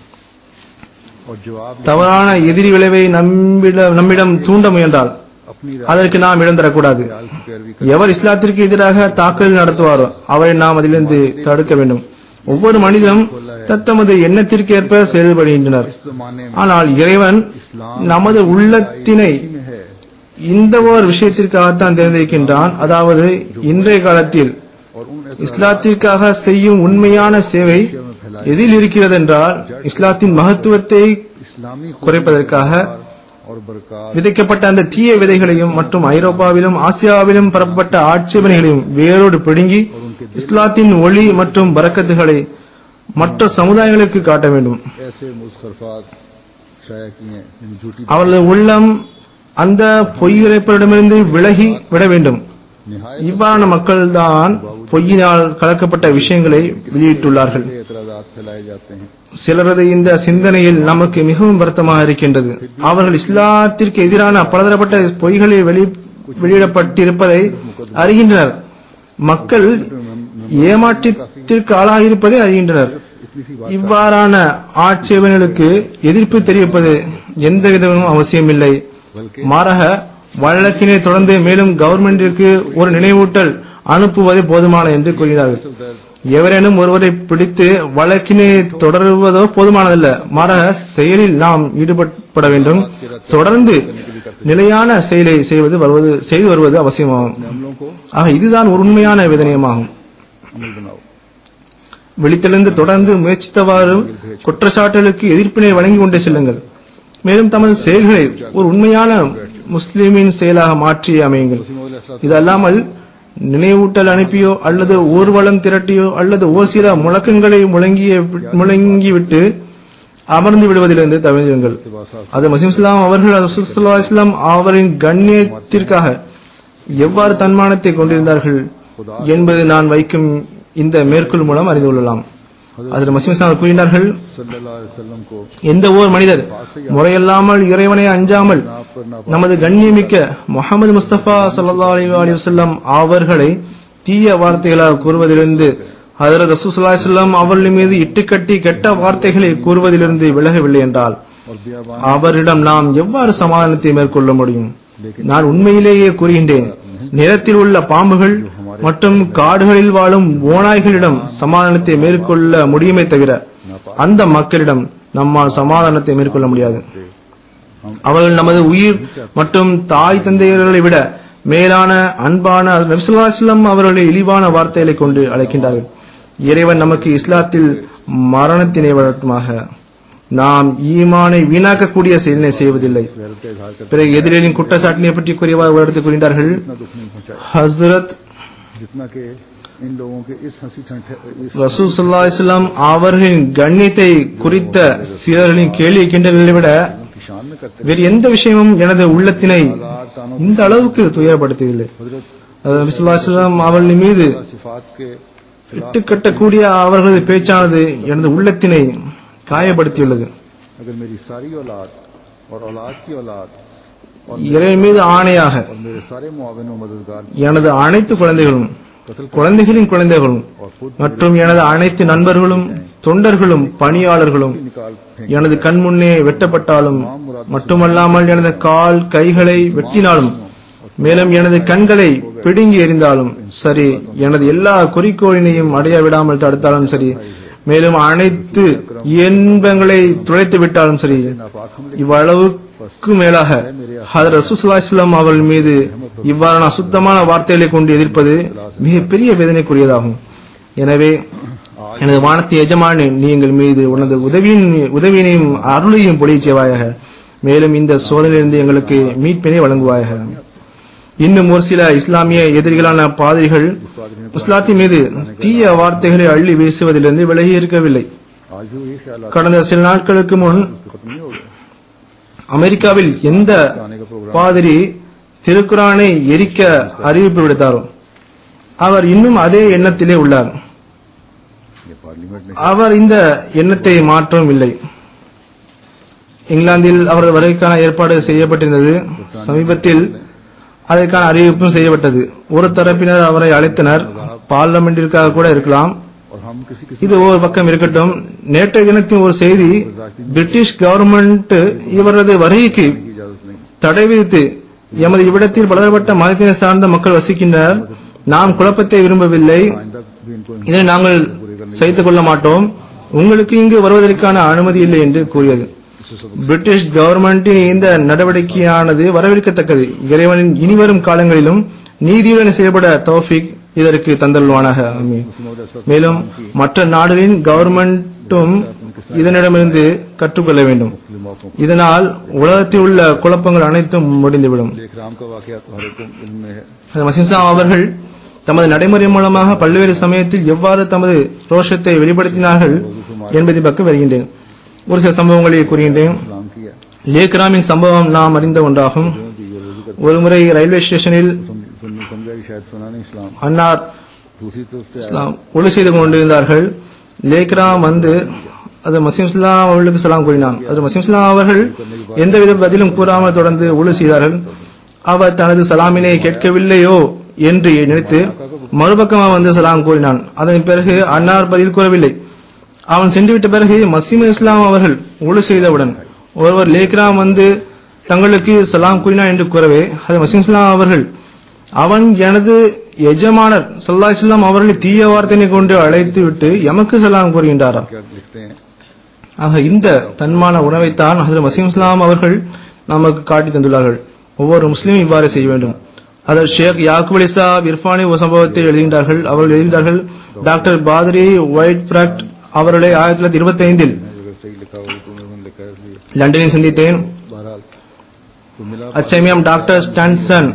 और जवाब தவறான எதிரி விளைவை நம்மிடம் நம்மிடம் தூண்ட முயன்றால் अपनी அதற்கு நாம் இடம் தரக்கூடாது राय की पैरवी எவர் இஸ்லாத்திற்கு எதிராக தாக்குதல் நடத்துவாரோ அவரை நாம் அதிலிருந்து தடுக்க வேண்டும் ஒவ்வொரு மனிதனும் தத்தமது எண்ணத்திற்கு ஏற்ப செயல்படுகின்றனர் इस जमाने में ஆனால் இறைவன் इस्लाम நமது உள்ளத்தினை इसी में है இந்த ஒரு விஷயத்திற்காகத்தான் தேர்ந்தெடுக்கின்றான் அதாவது இன்றைய காலத்தில் और उन இஸ்லாத்திற்காக செய்யும் உண்மையான சேவை எதில் இருக்கிறது என்றால் இஸ்லாத்தின் மகத்துவத்தை इस्लामी குறைப்பதற்காக और बरकत விதைக்கப்பட்ட அந்த தீய விதைகளையும் மற்றும் ஐரோப்பாவிலும் ஆசியாவிலும் பரப்பப்பட்ட ஆட்சேபனைகளையும் வேரோடு பிடுங்கி இஸ்லாத்தின் ஒளி மற்றும் பரக்கத்துகளை மற்ற சமுதாயங்களுக்கு காட்ட வேண்டும் ऐसे मुस्खरफात शाया किए हैं यानी झूठी அவரது உள்ளம் அந்த பொய்யுரைப்பரிடமிருந்து விலகி விட வேண்டும் निहायत இவ்வாறான மக்கள்தான் பொய்யினால் கலக்கப்பட்ட விஷயங்களை வெளியிட்டுள்ளார்கள் एतराजात फैलाए जाते हैं சிலரது இந்த சிந்தனையில் நமக்கு மிகவும் வருத்தமாக இருக்கின்றது அவர்கள் இஸ்லாத்திற்கு எதிரான பலதரப்பட்ட பொய்களை வெளி வெளியிடப்பட்டிருப்பதை அறிகின்றனர் மக்கள் ஏமாற்றத்திற்கு ஆளாகியிருப்பதை அறிகின்றனர் इतनी सी बात இவ்வாறான ஆட்சேபனைகளுக்கு எதிர்ப்பு தெரிவிப்பது எந்த விதமும் அவசியமில்லை மாறாக வழக்கினை தொடர்ந்து மேலும் கவர்மெண்டிற்கு ஒரு நினைவூட்டல் அனுப்புவதே போதுமானது என்று கூறினார்கள் எவரேனும் ஒருவரை பிடித்து வழக்கினை தொடருவதோ போதுமானதல்ல மாறாக செயலில் நாம் ஈடுபட வேண்டும் தொடர்ந்து நிலையான செயலை செய்வது வருவது செய்து வருவது அவசியமாகும் अमलों को ஆக இதுதான் ஒரு உண்மையான விதனியமாகும் अमल बनाओ விழித்தெழுந்து தொடர்ந்து முயற்சித்தவாறு குற்றச்சாட்டுகளுக்கு எதிர்ப்பினை வழங்கி கொண்டே செல்லுங்கள் மேலும் தமது செயல்களை ஒரு உண்மையான முஸ்லிமின் செயலாக மாற்றி அமையுங்கள் இது அல்லாமல் நினைவூட்டல் அனுப்பியோ அல்லது ஊர்வலம் திரட்டியோ அல்லது ஓர் சில முழக்கங்களை முழங்கிய முழங்கிவிட்டு அமர்ந்து விடுவதிலிருந்து தவிர்ங்கள் அது மசீம் இஸ்லாம் அவர்கள் ரசூலுல்லாஹி அலைஹி வஸல்லம் அவரின் கண்ணியத்திற்காக எவ்வாறு தன்மானத்தை கொண்டிருந்தார்கள் என்பது நான் வைக்கும் இந்த மேற்கோள் மூலம் அறிந்து கொள்ளலாம் அதில் மசீம் இஸ்லாம் கூறினார்கள் सल्लल्लाहु अलैहि वसल्लम को எந்த ஓர் மனிதர் முறையில்லாமல் இறைவனை அஞ்சாமல் நமது கண்ணியமிக்க முகமது முஸ்தபா ஸல்லல்லாஹு அலைஹி வஸல்லம் அவர்களை தீய வார்த்தைகளாக கூறுவதிலிருந்து ஹதரத் ரசூலுல்லாஹி அலைஹி வஸல்லம் அவர்கள் மீது இட்டுக்கட்டி கெட்ட வார்த்தைகளை கூறுவதிலிருந்து விலகவில்லை என்றால் और बियाबान அவரிடம் நாம் எவ்வாறு சமாதானத்தை மேற்கொள்ள முடியும் நான் உண்மையிலேயே கூறுகின்றேன் நிலத்தில் உள்ள பாம்புகள் மற்றும் காடுகளில் வாழும் ஓநாய்களிடம் சமாதானத்தை மேற்கொள்ள முடியுமே தவிர அந்த மக்களிடம் நம்மால் சமாதானத்தை மேற்கொள்ள முடியாது அவர்கள் நமது உயிர் மற்றும் தாய் தந்தையர்களை விட மேலான அன்பான நபிசுல்லாஸ்லம் அவர்களை இழிவான வார்த்தைகளை கொண்டு அழைக்கின்றார்கள் இறைவன் நமக்கு இஸ்லாத்தில் மரணத்தினை வழக்கமாக நாம் ஈமானை வீணாக்கக்கூடிய செயலினை செய்வதில்லை गैरत का इजहार करते பிறகு எதிரிகளின் குற்றச்சாட்டினை பற்றி கூறியவாறு எடுத்து கூறினார்கள் इतना दुख नहीं पहुंचाया ஹஸ்ரத் जितना कि इन लोगों के इस हंसी ठंडे इस ரசூல் ஸல்லல்லாஹு அலைஹி வஸல்லம் அவர்களின் கண்ணியத்தை குறித்த சிலர்களின் கேள்வி கிண்டல்களை விட की शान में करते வேறு எந்த விஷயமும் எனது உள்ளத்தினை இந்த அளவுக்கு துயரப்படுத்தியதில்லை हजरत அது நபி ஸல்லல்லாஹு அலைஹி வஸல்லம் அவர்களின் மீது सिफात के இட்டுக்கட்டக்கூடிய அவர்களது பேச்சானது எனது உள்ளத்தினை காயப்படுத்தியுள்ளது अगर मेरी सारी औलाद और औलाद की औलाद और இறைவன் மீது ஆணையாக और मेरे सारे मुआविन और मददगार எனது அனைத்து குழந்தைகளும் குழந்தைகளின் குழந்தைகளும் और खुद மற்றும் எனது அனைத்து நண்பர்களும் தொண்டர்களும் பணியாளர்களும் निकाल फेंक எனது கண் முன்னே வெட்டப்பட்டாலும் மட்டுமல்லாமல் எனது கால் கைகளை வெட்டினாலும் மேலும் எனது கண்களை பிடுங்கி எறிந்தாலும் சரி எனது எல்லா குறிக்கோளினையும் அடைய விடாமல் தடுத்தாலும் சரி மேலும் அனைத்து இன்பங்களை துளைத்து விட்டாலும் சரி नापाक हमले இவ்வளவுக்கு மேலாக ஹதரத் ரசூலுல்லாஹி அலைஹி வஸல்லம் அவர்கள் மீது இவ்வாறான அசுத்தமான வார்த்தைகளை கொண்டு எதிர்ப்பது மிகப்பெரிய வேதனைக்குரியதாகும் எனவே आज எனது வானத்தின் எஜமானே நீ எங்கள் மீது உனது உதவியின் உதவியினையும் அருளையும் பொழியச் செய்வாயாக மேலும் இந்த சோதனையிலிருந்து எங்களுக்கு மீட்பினை வழங்குவாயாக இன்னும் ஒரு சில இஸ்லாமிய எதிரிகளான பாதிரிகள் இஸ்லாத்தின் மீது தீய வார்த்தைகளை அள்ளி வீசுவதிலிருந்து விலகி இருக்கவில்லை आज भी ये ख्याल आता கடந்த சில நாட்களுக்கு முன் है कि खत्म नहीं हो गया அமெரிக்காவில் எந்த आने का प्रोग्राम பாதிரி திருக்குரானை எரிக்க அறிவிப்பு விடுத்தாரோ அவர் இன்னும் அதே எண்ணத்திலே உள்ளார் ये पार्लियामेंट ने அவர் இந்த எண்ணத்தை மாற்றவும் இல்லை இங்கிலாந்தில் அவரது வருகைக்கான ஏற்பாடு செய்யப்பட்டிருந்தது சமீபத்தில் அதற்கான அறிவிப்பும் செய்யப்பட்டது ஒரு தரப்பினர் அவரை அழைத்தனர் பார்லமெண்டிற்காக கூட இருக்கலாம் और हम किसी किसी இது ஒரு பக்கம் இருக்கட்டும் நேற்றைய தினத்தின் ஒரு செய்தி பிரிட்டிஷ் கவர்மெண்ட் இவரது வருகைக்கு की इजाजत नहीं தடை விதித்து எமது இவ்விடத்தில் பலதரப்பட்ட மதத்தினை சார்ந்த மக்கள் வசிக்கின்றனர் நாம் குழப்பத்தை விரும்பவில்லை आइंदा भी इनको இதனை நாங்கள் சகித்துக் கொள்ள மாட்டோம் உங்களுக்கு இங்கு வருவதற்கான அனுமதி இல்லை என்று கூறியது इससे सब பிரிட்டிஷ் கவர்மெண்டின் இந்த நடவடிக்கையானது வரவேற்கத்தக்கது இறைவனின் இனிவரும் காலங்களிலும் நீதியுடன் செயல்பட தௌஃபிக் இதற்கு தந்தல்வானாக ஆமீன். मुस्लिम ऐसा மேலும் மற்ற நாடுகளின் கவர்மெண்ட்டும் இதனிடமிருந்து கற்றுக்கொள்ள வேண்டும் मुस्लिमों को இதனால் உலகத்தில் உள்ள குழப்பங்கள் அனைத்தும் முடிந்துவிடும் देख राम का वाकया तो हर एक को इल्म में है மசிம்சாம் அவர்கள் தமது நடைமுறை மூலமாக பல்வேறு சமயத்தில் எவ்வாறு தமது ரோஷத்தை வெளிப்படுத்தினார்கள் என்பதை பக்கம் வருகின்றேன் ஒரு சில சம்பவங்களை கூறுகின்றேன் इस्लाम किया லேக்ராமின் சம்பவம் நாம் அறிந்த ஒன்றாகும் जो कि ये रोजी कर ஒருமுறை ரயில்வே ஸ்டேஷனில் सम- सम- समझा कि शायद सुना नहीं इस्लाम அன்னார் दूसरी तरफ से आया இஸ்லாம் ஒளி செய்து கொண்டிருந்தார்கள் லேக்ராம் வந்து அது மசீம் இஸ்லாம் அவர்களுக்கு சலாம் கூறினான் அது மசீம் இஸ்லாம் அவர்கள் எந்தவித பதிலும் கூறாமல் தொடர்ந்து ஒளி செய்தார்கள் அவர் தனது சலாமினை கேட்கவில்லையோ என்று நினைத்து மறுபக்கமாக வந்து சலாம் கூறினான் அதன் பிறகு அன்னார் பதில் கூறவில்லை அவன் சென்றுவிட்ட பிறகு மசீம் இஸ்லாம் அவர்கள் ஒளி செய்தவுடன் ஒருவர் லேக்ராம் வந்து தங்களுக்கு சலாம் கூறினான் என்று கூறவே அது மசீம் இஸ்லாம் அவர்கள் அவன் எனது எஜமானர் சல்லா இஸ்லாம் அவர்களை தீய வார்த்தையை கொண்டு அழைத்து விட்டு எமக்கு சலாம் கூறுகின்றாரா क्या लिखते हैं ஆக இந்த தன்மான உணவைத்தான் ஹசரத் மசீம் இஸ்லாம் அவர்கள் நமக்கு காட்டி தந்துள்ளார்கள் ஒவ்வொரு முஸ்லீமும் இவ்வாறு செய்ய வேண்டும் அதில் ஷேக் யாக்கூப் அலி சாப் இர்ஃபானி ஒரு சம்பவத்தை எழுதுகின்றார்கள் அவர்கள் எழுதுகின்றார்கள் டாக்டர் பாதரி ஒயிட் பிராக்ட் அவர்களை ஆயிரத்தி தொள்ளாயிரத்தி இருபத்தி ஐந்தில் अगर सही लिखा हो तो उन्होंने लिखा है इसलिए லண்டனில் சந்தித்தேன் बहरहाल तो मिला அச்சமயம் டாக்டர் ஸ்டான்சன்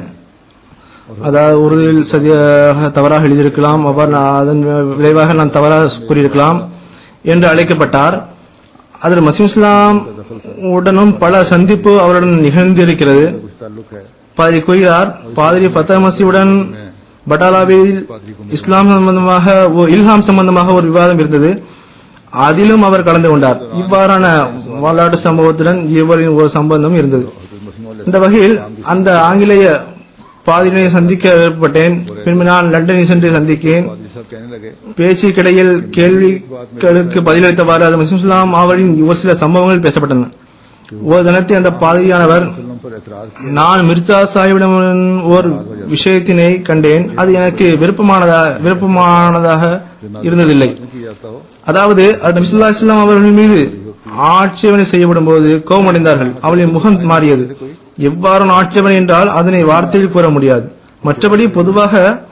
அதாவது ஒரு சரியாக தவறாக எழுதியிருக்கலாம் அவர் நான் அதன் விளைவாக நான் தவறாக கூறியிருக்கலாம் என்று அழைக்கப்பட்டார் அதில் மசீம் இஸ்லாம் உடனும் பல சந்திப்பு அவருடன் நிகழ்ந்திருக்கிறது कुछ ताल्लुक है பாதிரி கூறுகிறார் பாதிரி ஃபத்தா மசியுடன் பட்டாலாவில் இஸ்லாம் சம்பந்தமாக ஒ- இல்ஹாம் சம்பந்தமாக ஒரு விவாதம் இருந்தது அதிலும் அவர் கலந்து கொண்டார் இவ்வாறான வரலாற்று சம்பவத்துடன் இவரின் ஒரு சம்பந்தம் இருந்தது हजरत मसीह இந்த வகையில் அந்த ஆங்கிலேய பாதிரியை சந்திக்க ஏற்பட்டேன் பின்பு நான் லண்டனில் சென்று சந்திக்கேன் पादरी साहब कहने लगे பேச்சுக்கிடையில் கேள்விகளுக்கு பதிலளித்தவாறு அது முஸ்லிம் இஸ்லாம் அவரின் ஒரு சில சம்பவங்கள் பேசப்பட்டன ஒரு தினத்தில் அந்த பாதிரியானவர் वसल्लम पर एतराज किया நான் மிர்சா சாஹிபிடம் ஒரு விஷயத்தினை கண்டேன் அது எனக்கு விருப்பமானதா விருப்பமானதாக இருந்ததில்லை की जाता हो அதாவது அது நபிசுல்லா இஸ்லாம் அவர்கள் மீது ஆட்சேபனை செய்யப்படும் போது கோபமடைந்தார்கள் அவளின் முகம் மாறியது எவ்வாறான ஆட்சேபனை என்றால் அதனை வார்த்தையில் கூற முடியாது மற்றபடி பொதுவாக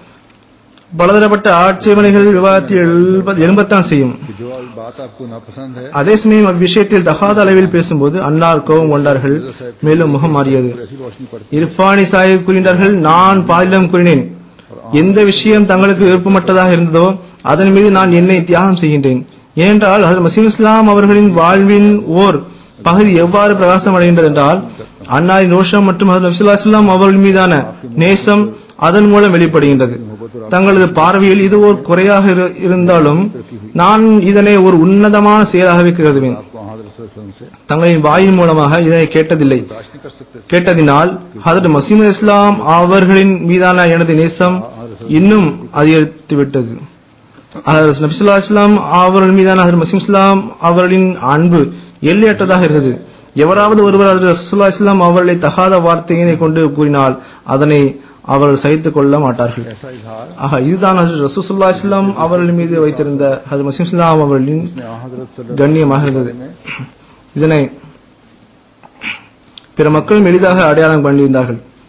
பலதரப்பட்ட ஆட்சேபனைகள் விவாதத்தில் எழுப- எழும்பத்தான் செய்யும் कि जो बात आपको नापसंद है அதே சமயம் அவ்விஷயத்தில் தகாத அளவில் பேசும்போது அன்னார் கோபம் கொண்டார்கள் மேலும் முகம் மாறியது फिर ऐसी रोशनी पड़ती இர்ஃபானி சாஹிப் கூறினார்கள் நான் பாதிடம் கூறினேன் எந்த விஷயம் தங்களுக்கு விருப்பமற்றதாக இருந்ததோ அதன் மீது நான் என்னை தியாகம் செய்கின்றேன் ஏனென்றால் அது மசீம் இஸ்லாம் அவர்களின் வாழ்வின் ஓர் பகுதி எவ்வாறு பிரகாசம் அடைகின்றது என்றால் அன்னாரின் ரோஷம் மற்றும் ஹஜ்ரத் நபிசுல்லா இஸ்லாம் அவர்கள் மீதான நேசம் அதன் மூலம் வெளிப்படுகின்றது தங்களது பார்வையில் இது ஒரு குறையாக இரு- இருந்தாலும் நான் இதனை ஒரு உன்னதமான செயலாகவே கருதுவேன் आपको हजरत सल्लल्लाहु अलैहि वसल्लम से தங்களின் வாயின் மூலமாக இதனை கேட்டதில்லை बर्दाश्त नहीं कर सकते கேட்டதினால் ஹதரத் மசீம் இஸ்லாம் அவர்களின் மீதான எனது நேசம் இன்னும் அதிகரித்து விட்டது ஹதரத் நபிசுல்லா இஸ்லாம் அவர்கள் மீதான ஹதரத் மசீம் இஸ்லாம் அவர்களின் அன்பு எல்லையற்றதாக இருந்தது எவராவது ஒருவர் ஹதரத் ரசூலுல்லாஹி இஸ்லாம் அவர்களை தகாத வார்த்தையினை கொண்டு கூறினால் அதனை அவர்கள் சகித்துக் கொள்ள மாட்டார்கள் ऐसा इजहार ஆக இதுதான் ஹஜரத் ரசூலுல்லாஹி இஸ்லாம் அவர்கள் மீது வைத்திருந்த ஹதரத் மசீம் இஸ்லாம் அவர்களின் ने हजरत सल्लल्लाहु கண்ணியமாக இருந்தது में இதனை பிற மக்களும் எளிதாக அடையாளம் கண்டிருந்தார்கள் अ,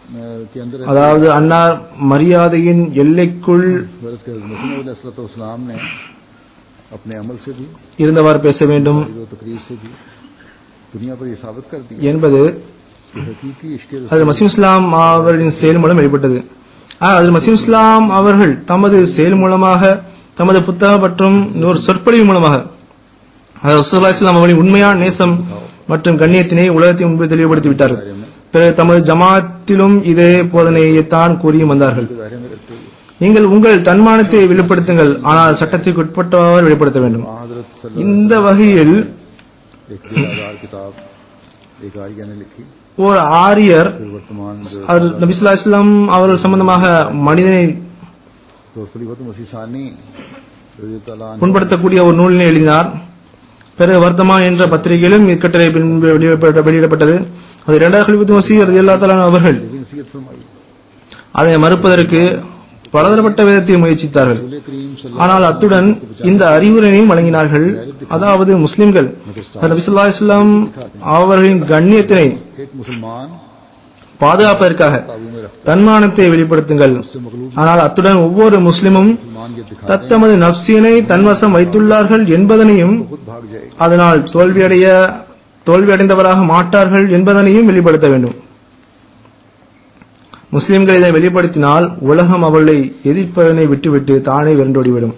के अंदर அதாவது அன்னார் மரியாதையின் எல்லைக்குள் गरज के मसीम ने अपने अमल से भी இருந்தவாறு பேச வேண்டும் और तकरीर से भी दुनिया पर ये साबित कर दिया என்பது कि हकीकी इश्क அது மசீம் இஸ்லாம் அவர்களின் செயல் மூலம் வெளிப்பட்டது அது மசீம் இஸ்லாம் அவர்கள் தமது செயல் மூலமாக தமது புத்தகம் மற்றும் ஒரு சொற்பொழிவு மூலமாக அது ரசூலுல்லாஹி இஸ்லாம் அவர்களின் உண்மையான நேசம் மற்றும் கண்ணியத்தினை உலகத்தின் முன்பு தெளிவுபடுத்தி விட்டார்கள் दायरे में பிறகு தமது ஜமாத்திலும் இதே போதனையைத்தான் கூறியும் வந்தார்கள் के दायरे में रखते हुए நீங்கள் உங்கள் தன்மானத்தை வெளிப்படுத்துங்கள் ஆனால் சட்டத்திற்கு உட்பட்டவாறு வெளிப்படுத்த வேண்டும் वहाँ हजरत सल्लल्लाहु இந்த வகையில் अलैहि वसल्लम एक दिलादार किताब एक आर्या ने लिखी ஒரு ஆரியர் फिर वर्तमान जो அவர் நபிசுல்லா இஸ்லாம் அவர்கள் சம்பந்தமாக மனிதனை तो खलीफत मसीह सानी रज़ी अल्लाह अन्हु புண்படுத்தக்கூடிய ஒரு நூலினை எழுதினார் பிறகு வர்த்தமான் என்ற பத்திரிகையிலும் இக்கட்டளை பின்பு வெளியிடப்பட்ட- வெளியிடப்பட்டது அது இரண்டாவது கலிபத்து மசீர் ரலியல்லாஹு தஆலா அவர்கள் ने भी नसीहत फरमाई அதை மறுப்பதற்கு பலதரப்பட்ட விதத்தில் முயற்சித்தார்கள் रसूल करीम सल्लल्लाहु ஆனால் அத்துடன் இந்த அறிவுரையையும் வழங்கினார்கள் அதாவது முஸ்லிம்கள் நபிசுல்லா இஸ்லாம் அவர்களின் கண்ணியத்தினை एक मुसलमान பாதுகாப்பதற்காக काबू में रखता தன்மானத்தை வெளிப்படுத்துங்கள் है उससे मगलूब ஆனால் அத்துடன் ஒவ்வொரு முஸ்லிமும் मुसलमान ये दिखा தத்தமது நப்சினை தன்வசம் வைத்துள்ளார்கள் என்பதனையும் खुद भाग जाएगा அதனால் தோல்வியடைய தோல்வியடைந்தவராக மாட்டார்கள் என்பதனையும் வெளிப்படுத்த வேண்டும் முஸ்லிம்கள் இதை வெளிப்படுத்தினால் உலகம் அவர்களை எதிர்ப்பதனை விட்டுவிட்டு தானே விரண்டோடிவிடும்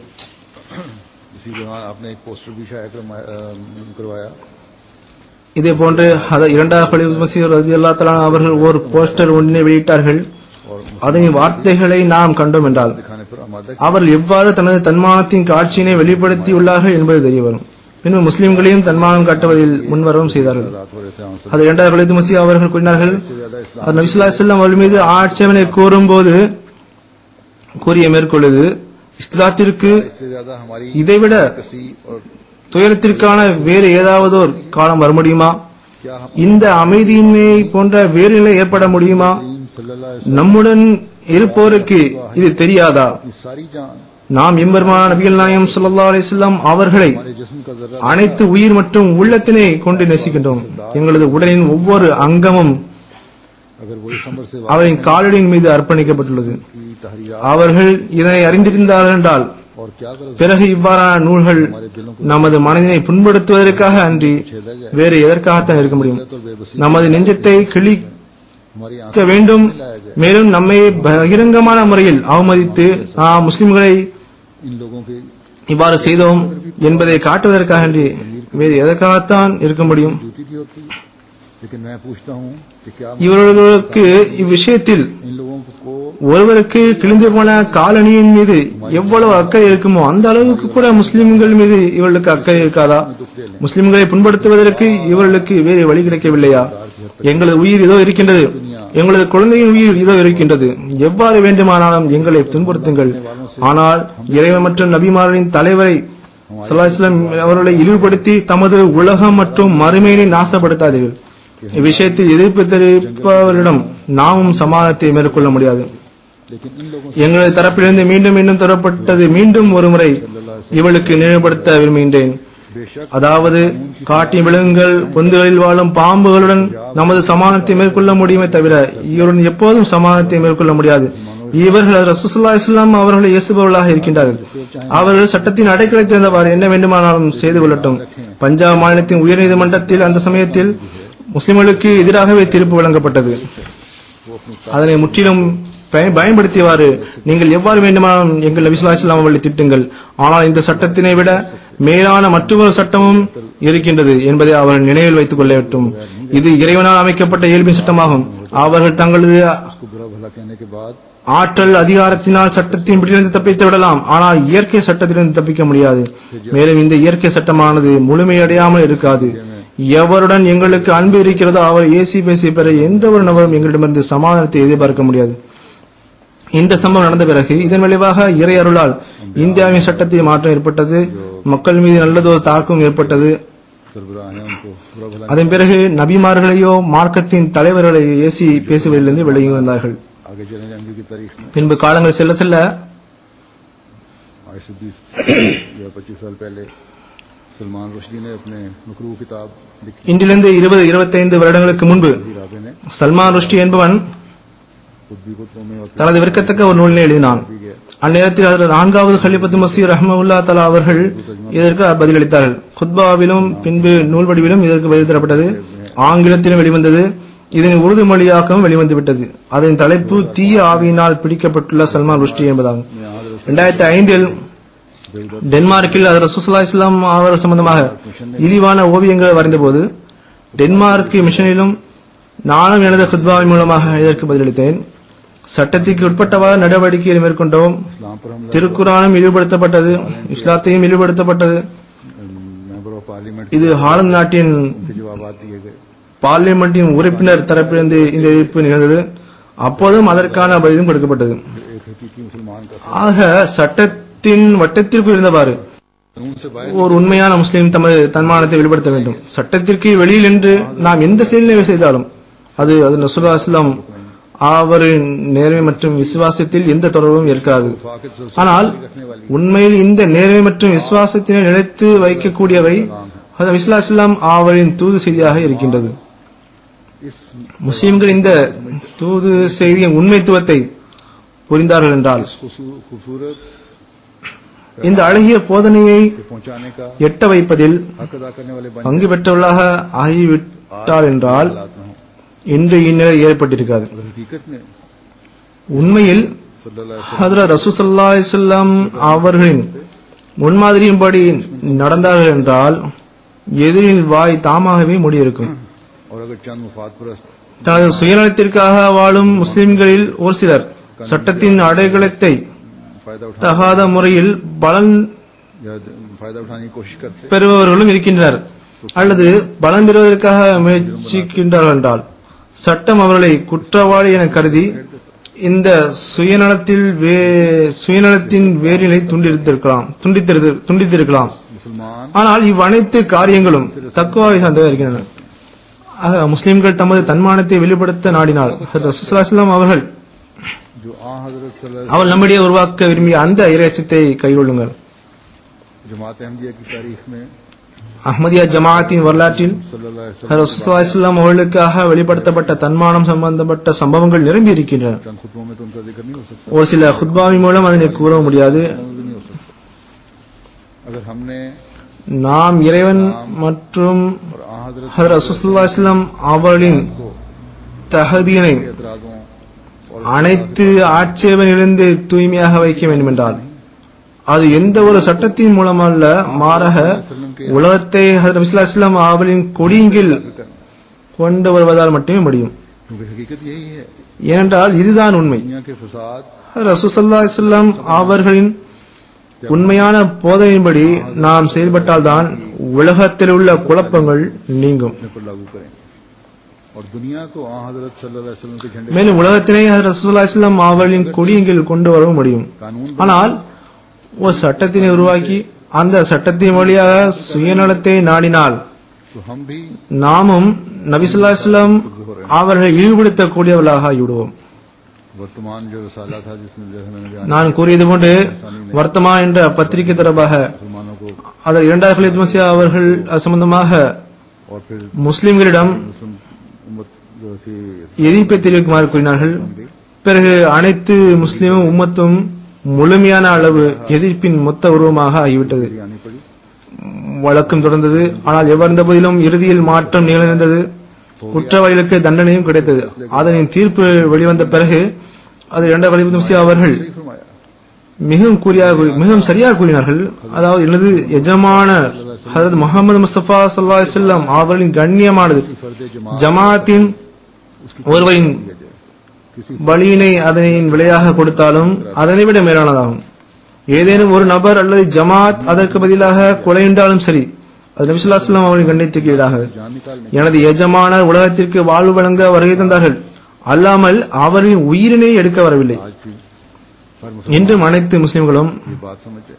इसी दौरान आपने एक पोस्टर भी शाया करवाया अ, करवाया இதே போன்று அத- இரண்டாவது खलीफा मसीह ரலியல்லாஹு தஆலா அவர்கள் ஒரு போஸ்டர் ஒன்றினை வெளியிட்டார்கள் और அதன் வார்த்தைகளை நாம் கண்டோம் என்றால் दिखाने पर आमादा அவர்கள் எவ்வாறு தனது தன்மானத்தின் காட்சியினை வெளிப்படுத்தியுள்ளார்கள் என்பது தெரிய வரும் பின்பு முஸ்லிம்களையும் தன்மானம் காட்டுவதில் முன்வரவும் செய்தார்கள் आजाद हो रहे थे आंसर அது இரண்டாவது खलीफा मसीह அவர்கள் கூறினார்கள் से ज्यादा इस्लाम அது நபிசுல்லா செல்லம் அவர்கள் மீது ஆட்சேபனை கூறும்போது கூறிய மேற்கொள்ளுது இஸ்லாத்திற்கு इससे ज्यादा हमारी இதைவிட कसी और துயரத்திற்கான வேறு ஏதாவது ஒரு காலம் வர முடியுமா क्या हम இந்த அமைதியின்மை போன்ற வேறு நிலை ஏற்பட முடியுமா करीम सल्लल्लाहु अलैहि நம்முடன் இருப்போருக்கு இது தெரியாதா वसल्लम की सारी जान நாம் எம்பெருமான நபிகள் நாயம் ஸல்லல்லாஹு அலைஹி வஸல்லம் அவர்களை हमारे जिस्म का जर्रा அனைத்து உயிர் மற்றும் உள்ளத்தினை கொண்டு நேசிக்கின்றோம் எங்களது உடலின் ஒவ்வொரு அங்கமும் अगर वही समर से அவரின் காலடியின் மீது அர்ப்பணிக்கப்பட்டுள்ளது की तहरिया அவர்கள் இதனை அறிந்திருந்தார்கள் என்றால் और क्या कर பிறகு இவ்வாறான நூல்கள் हमारे दिलों को நமது மனதினை புண்படுத்துவதற்காக அன்றி छेदा जाए வேறு எதற்காகத்தான் இருக்க முடியும் तो बेबसी நமது நெஞ்சத்தை கிழிக்க हमारी आंखें வேண்டும் लाया जाए மேலும் நம்மை பகிரங்கமான முறையில் அவமதித்து நாம் முஸ்லிம்களை इन लोगों की இவ்வாறு செய்தோம் என்பதை காட்டுவதற்காக அன்றி வேறு எதற்காகத்தான் இருக்க முடியும் ड्यूटी की होती है लेकिन मैं पूछता हूँ कि क्या இவர்களுக்கு இவ்விஷயத்தில் इन लोगों को ஒருவருக்கு கிழிந்து போன காலணியின் மீது எவ்வளவு அக்கறை இருக்குமோ அந்த அளவுக்கு கூட முஸ்லிம்கள் மீது இவர்களுக்கு அக்கறை இருக்காதா दुख दे लें முஸ்லிம்களை புண்படுத்துவதற்கு இவர்களுக்கு வேறு வழி கிடைக்கவில்லையா எங்களது உயிர் இதோ இருக்கின்றது எங்களது குழந்தையின் உயிர் இதோ இருக்கின்றது எவ்வாறு வேண்டுமானாலும் எங்களை துன்புறுத்துங்கள் ஆனால் இறைவன் மற்றும் நபிமாரின் தலைவரை ஸல்லல்லாஹு அலைஹி வஸல்லம் அவர்களை இழிவுபடுத்தி தமது உலகம் மற்றும் மறுமையினை நாசப்படுத்தாதீர்கள் இவ்விஷயத்தில் எதிர்ப்பு தெரிவிப்பவரிடம் நாமும் சமாதானத்தை மேற்கொள்ள முடியாது लेकिन इन लोगों எங்களது தரப்பிலிருந்து மீண்டும் மீண்டும் தரப்பட்டது மீண்டும் ஒருமுறை இவளுக்கு நினைவுபடுத்த விரும்புகின்றேன் बेशक அதாவது காட்டின் விலங்குகள் பொந்துகளில் வாழும் பாம்புகளுடன் நமது சமாதானத்தை மேற்கொள்ள முடியுமே தவிர இவருடன் எப்போதும் சமாதானத்தை மேற்கொள்ள முடியாது இவர்கள் ரசூலுல்லாஹி இஸ்லாம் அவர்களை இயேசுபவர்களாக இருக்கின்றார்கள் அவர்கள் சட்டத்தின் அடைக்கலை தேர்ந்தவாறு என்ன வேண்டுமானாலும் செய்து கொள்ளட்டும் பஞ்சாப் மாநிலத்தின் உயர்நீதிமன்றத்தில் அந்த சமயத்தில் முஸ்லிம்களுக்கு எதிராகவே தீர்ப்பு வழங்கப்பட்டது वो अपनी அதனை முற்றிலும் பய- பயன்படுத்தியவாறு நீங்கள் எவ்வாறு வேண்டுமானாலும் எங்கள் நபிசுல்லா இஸ்லாம் அவர்களை திட்டுங்கள் ஆனால் இந்த சட்டத்தினை விட மேலான மற்றொரு சட்டமும் இருக்கின்றது என்பதை அவர்கள் நினைவில் வைத்துக் கொள்ள வேண்டும் இது இறைவனால் அமைக்கப்பட்ட இயல்பின் சட்டமாகும் அவர்கள் தங்களது को बुरा भला कहने के बाद ஆற்றல் அதிகாரத்தினால் சட்டத்தின் பிடியிலிருந்து தப்பித்து விடலாம் ஆனால் இயற்கை சட்டத்திலிருந்து தப்பிக்க முடியாது மேலும் இந்த இயற்கை சட்டமானது முழுமையடையாமல் இருக்காது எவருடன் எங்களுக்கு அன்பு இருக்கிறதோ அவர் ஏசி பேசி பெற எந்த ஒரு நபரும் எங்களிடமிருந்து சமாதானத்தை எதிர்பார்க்க முடியாது இந்த சம்பவம் நடந்த பிறகு இதன் விளைவாக இறை அருளால் இந்தியாவின் சட்டத்தில் மாற்றம் ஏற்பட்டது மக்கள் மீது நல்லதொரு தாக்கம் ஏற்பட்டது सरबराह हैं उनको बुरा भला அதன் பிறகு நபிமார்களையோ மார்க்கத்தின் தலைவர்களையோ ஏசி பேசுவதிலிருந்து விலகி வந்தார்கள் आगे चलेंगे अमरी की तारीख में பின்பு காலங்கள் செல்ல செல்ல आज से बीस या पच्चीस साल पहले सलमान रुश्दी ने अपने मकरू किताब लिखी இன்றிலிருந்து இருபது இருபத்தைந்து வருடங்களுக்கு முன்பு राबे ने சல்மான் ருஷ்டி என்பவன் खुद भी कुतों में और தனது விற்கத்தக்க ஒரு நூலினை எழுதினான் भी गया அந்நேரத்தில் அதில் நான்காவது ஹலிபத்து மசீர் ரஹ்மவுல்லா தலா அவர்கள் இதற்கு பதிலளித்தார்கள் குத்பாவிலும் பின்பு நூல் வடிவிலும் இதற்கு பதில் தரப்பட்டது ஆங்கிலத்திலும் வெளிவந்தது இதன் உருது மொழியாகவும் வெளிவந்து விட்டது அதன் தலைப்பு தீய ஆவியினால் பிடிக்கப்பட்டுள்ள சல்மான் ருஷ்டி என்பதாகும் यहाँ हजरत இரண்டாயிரத்தி ஐந்தில் बेगदर டென்மார்க்கில் அது ரசூசுல்லா இஸ்லாம் அவர் சம்பந்தமாக இழிவான ஓவியங்கள் வரைந்தபோது டென்மார்க் மிஷனிலும் நானும் எனது குத்பாவின் மூலமாக இதற்கு பதிலளித்தேன் சட்டத்திற்கு உட்பட்டவாறு நடவடிக்கைகளை மேற்கொண்டோம் इस्लाम पर हमला திருக்குறானும் இழிவுபடுத்தப்பட்டது இஸ்லாத்தையும் இழிவுபடுத்தப்பட்டது मेंबर ऑफ पार्लियामेंट இது ஹாலந்து நாட்டின் के जवाब दिए गए பார்லிமெண்டின் உறுப்பினர் தரப்பிலிருந்து இந்த எதிர்ப்பு நிகழ்ந்தது அப்போதும் அதற்கான பதிலும் கொடுக்கப்பட்டது एक हकीकी मुसलमान का ஆக சட்டத்தின் வட்டத்திற்குள் இருந்தவாறு कानून से बाहर ஒரு உண்மையான முஸ்லீம் தமது தன்மானத்தை வெளிப்படுத்த வேண்டும் சட்டத்திற்கு வெளியில் நின்று நாம் எந்த செயலை செய்தாலும் அது அது நசுல்லா இஸ்லாம் அவரின் நேர்மை மற்றும் விசுவாசத்தில் எந்த தொடர்பும் இருக்காது फाकिद से ஆனால் रखने वाली உண்மையில் இந்த நேர்மை மற்றும் விசுவாசத்தினை நிலைத்து வைக்கக்கூடியவை அது இஸ்லா இஸ்லாம் அவரின் தூது செய்தியாக இருக்கின்றது इस முஸ்லிம்கள் இந்த தூது செய்தியின் உண்மைத்துவத்தை புரிந்தார்கள் என்றால் इस खूबसूरत खूबसूरत இந்த அழகிய போதனையை के पहुंचाने का எட்ட வைப்பதில் हक अदा करने वाले बन பங்கு பெற்றவர்களாக ஆகிவிட்டார் என்றால் हालात में हो இன்று இந்நிலை ஏற்பட்டிருக்காது अगर हकीकत में உண்மையில் सल्लल्लाहु अलैहि ஹதரத் ரசூசல்லா இஸ்லாம் அவர்களின் முன்மாதிரியின்படி நடந்தார்கள் என்றால் எதிரில் வாய் தாமாகவே மூடியிருக்கும் वसल्लम और अगर चंद मुफाद परस्त தனது சுயநலத்திற்காக வாழும் முஸ்லிம்களில் ஒரு சிலர் சட்டத்தின் அடைகளத்தை फायदा उठा தகாத முறையில் பலன் या फायदा उठाने की कोशिश करते பெறுபவர்களும் இருக்கின்றனர் அல்லது பலன் பெறுவதற்காக முயற்சிக்கின்றார்கள் என்றால் சட்டம் அவர்களை குற்றவாளி என கருதி இந்த சுயநலத்தில் வே- சுயநலத்தின் வேரினை துண்டித்திருக்கலாம் துண்டித்திரு- துண்டித்திருக்கலாம் मुसलमान ஆனால் இவ்வனைத்து காரியங்களும் தக்குவாவை சார்ந்ததாக இருக்கின்றன ஆக முஸ்லிம்கள் தமது தன்மானத்தை வெளிப்படுத்த நாடினால் ரசூலுல்லாஹி அவர்கள் जो आ हजरत सल्लल्लाहु அவள் நம்மிடையே உருவாக்க விரும்பிய அந்த இறைச்சத்தை கைகொள்ளுங்கள் जमात अहमदिया की तारीख में அஹ்மதியா ஜமாஅத்தின் வரலாற்றில் सल्लल्लाहु अलैहि वसल्लम ரசூலுல்லாஹி இஸ்லாம் அவர்களுக்காக வெளிப்படுத்தப்பட்ட தன்மானம் சம்பந்தப்பட்ட சம்பவங்கள் நிரம்பி இருக்கின்றன चंद खुतबों में तो उनका जिक्र नहीं हो सकता ஒரு சில குத்பாவின் மூலம் அதனை கூற முடியாது भी नहीं हो सकता अगर हमने நாம் இறைவன் மற்றும் और आ हजरत ஹதரத் ரசூலுல்லாஹி இஸ்லாம் அவர்களின் को தகுதியினை एतराजों और அனைத்து ஆட்சேபனிலிருந்து தூய்மையாக வைக்க வேண்டுமென்றால் அது எந்த ஒரு சட்டத்தின் மூலமல்ல மாறாக உலகத்தை ஹதரத் இஸ்லாம் இஸ்லாம் அவர்களின் கொடியின் करना கொண்டு வருவதால் மட்டுமே முடியும் क्योंकि हकीकत यही है ஏனென்றால் இதுதான் உண்மை दुनिया के फसाद ரசூசல்லா இஸ்லாம் அவர்களின் உண்மையான போதனையின்படி நாம் செயல்பட்டால்தான் உலகத்தில் உள்ள குழப்பங்கள் நீங்கும் अपने पर लागू करें और दुनिया को आ हजरत सल्लल्लाहु अलैहि वसल्लम के झंडे மேலும் உலகத்தினை ரசூலுல்லாஹி இஸ்லாம் அவர்களின் கொடியின் கீழ் கொண்டு வரவும் முடியும் कानून ஆனால் ஒரு சட்டத்தினை உருவாக்கி அந்த சட்டத்தின் வழியாக சுயநலத்தை நாடினால் तो हम भी நாமும் நபிசுல்லா இஸ்லாம் அவர்களை இழிவுபடுத்தக்கூடியவர்களாக ஆகிவிடுவோம் वर्तमान जो रसाला था जिसमें जैसे मैंने बयान நான் கூறியது போன்று வர்த்தமா என்ற பத்திரிகை தொடர்பாக मुसलमानों को அதில் இரண்டாவது खलीफा மசீஹ் அவர்கள் அது சம்பந்தமாக और फिर முஸ்லிம்களிடம் मुस्लिम उम्मत जो थी எதிர்ப்பை தெரிவிக்குமாறு கூறினார்கள் बन गई பிறகு அனைத்து முஸ்லிமும் உம்மத்தும் முழுமையான அளவு எதிர்ப்பின் மொத்த உருவமாக ஆகிவிட்டது मेरी आनी पड़ी வழக்கம் தொடர்ந்தது ஆனால் எவ்வாறு போதிலும் இறுதியில் மாற்றம் நிகழ்ந்தது குற்றவாளிகளுக்கு தண்டனையும் கிடைத்தது அதனின் தீர்ப்பு வெளிவந்த பிறகு அது இரண்டாவது கலிபத் முஸ்லிம் அவர்கள் सही फरमाया மிகவும் கூறியாக கூறி- மிகவும் சரியாக கூறினார்கள் அதாவது எனது எஜமான ஹதரத் முகமது முஸ்தபா சல்லா செல்லம் அவர்களின் கண்ணியமானது फर्द जमात ஜமாத்தின் उसकी ஒருவரின் दिया जाए किसी பலியினை அதனின் விலையாக கொடுத்தாலும் அதனை விட மேலானதாகும் ஏதேனும் ஒரு நபர் அல்லது ஜமாத் அதற்கு பதிலாக கொலையுண்டாலும் சரி அது நபிசுல்லாஸ்லாம் அவர்களின் கண்ணியத்துக்கு ஈடாக जान निकालने எனது எஜமானர் உலகத்திற்கு வாழ்வு வழங்க வருகை தந்தார்கள் அல்லாமல் அவரின் உயிரினை எடுக்க வரவில்லை आज भी हर मुसलमान இன்றும் அனைத்து முஸ்லிம்களும் ये बात समझे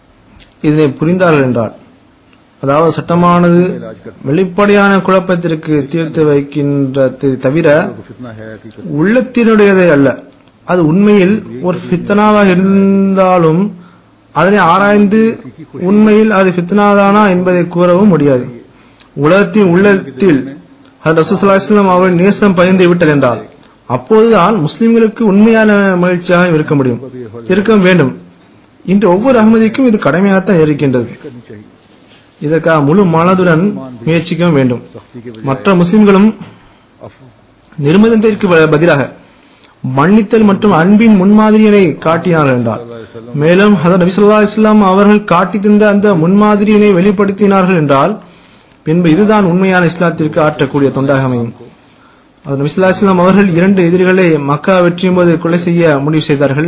இதனை புரிந்தார்கள் என்றார் அதாவது சட்டமானது इलाज करते வெளிப்படையான குழப்பத்திற்கு தீர்த்து வைக்கின்றது தவிர तो फितना है हकीकत உள்ளத்தினுடையதே அல்ல அது உண்மையில் ஒரு ஃபித்னாவாக இருந்தாலும் அதனை ஆராய்ந்து உண்மையில் அது ஃபித்னாதானா என்பதை கூறவும் முடியாது உலகத்தின் உள்ளத்தில் ரசூலுல்லாஹி அலைஹி வஸல்லம் அவர்கள் நேசம் பயந்து விட்டது என்றால் அப்போதுதான் முஸ்லிம்களுக்கு உண்மையான மகிழ்ச்சியாக இருக்க முடியும் இருக்க வேண்டும் இன்று ஒவ்வொரு அகமதிக்கும் இது கடமையாகத்தான் இருக்கின்றது करनी चाहिए இதற்காக முழு மனதுடன் முயற்சிக்க வேண்டும் सख्ती के மற்ற முஸ்லிம்களும் अफ நிர்பந்தத்திற்கு ப- பதிலாக மன்னித்தல் மற்றும் அன்பின் முன்மாதிரியினை காட்டினார்கள் என்றார் மேலும் ஹதரத் நபி ஸல்லல்லாஹு அலைஹி வஸல்லம் அவர்கள் காட்டி தந்த அந்த முன்மாதிரியினை வெளிப்படுத்தினார்கள் என்றால் பின்பு இதுதான் உண்மையான இஸ்லாத்திற்கு ஆற்றக்கூடிய தொண்டாக அமையும் அது நபி ஸல்லல்லாஹு அலைஹி வஸல்லம் அவர்கள் இரண்டு எதிரிகளை மக்கா வெற்றியும் போது கொலை செய்ய முடிவு செய்தார்கள்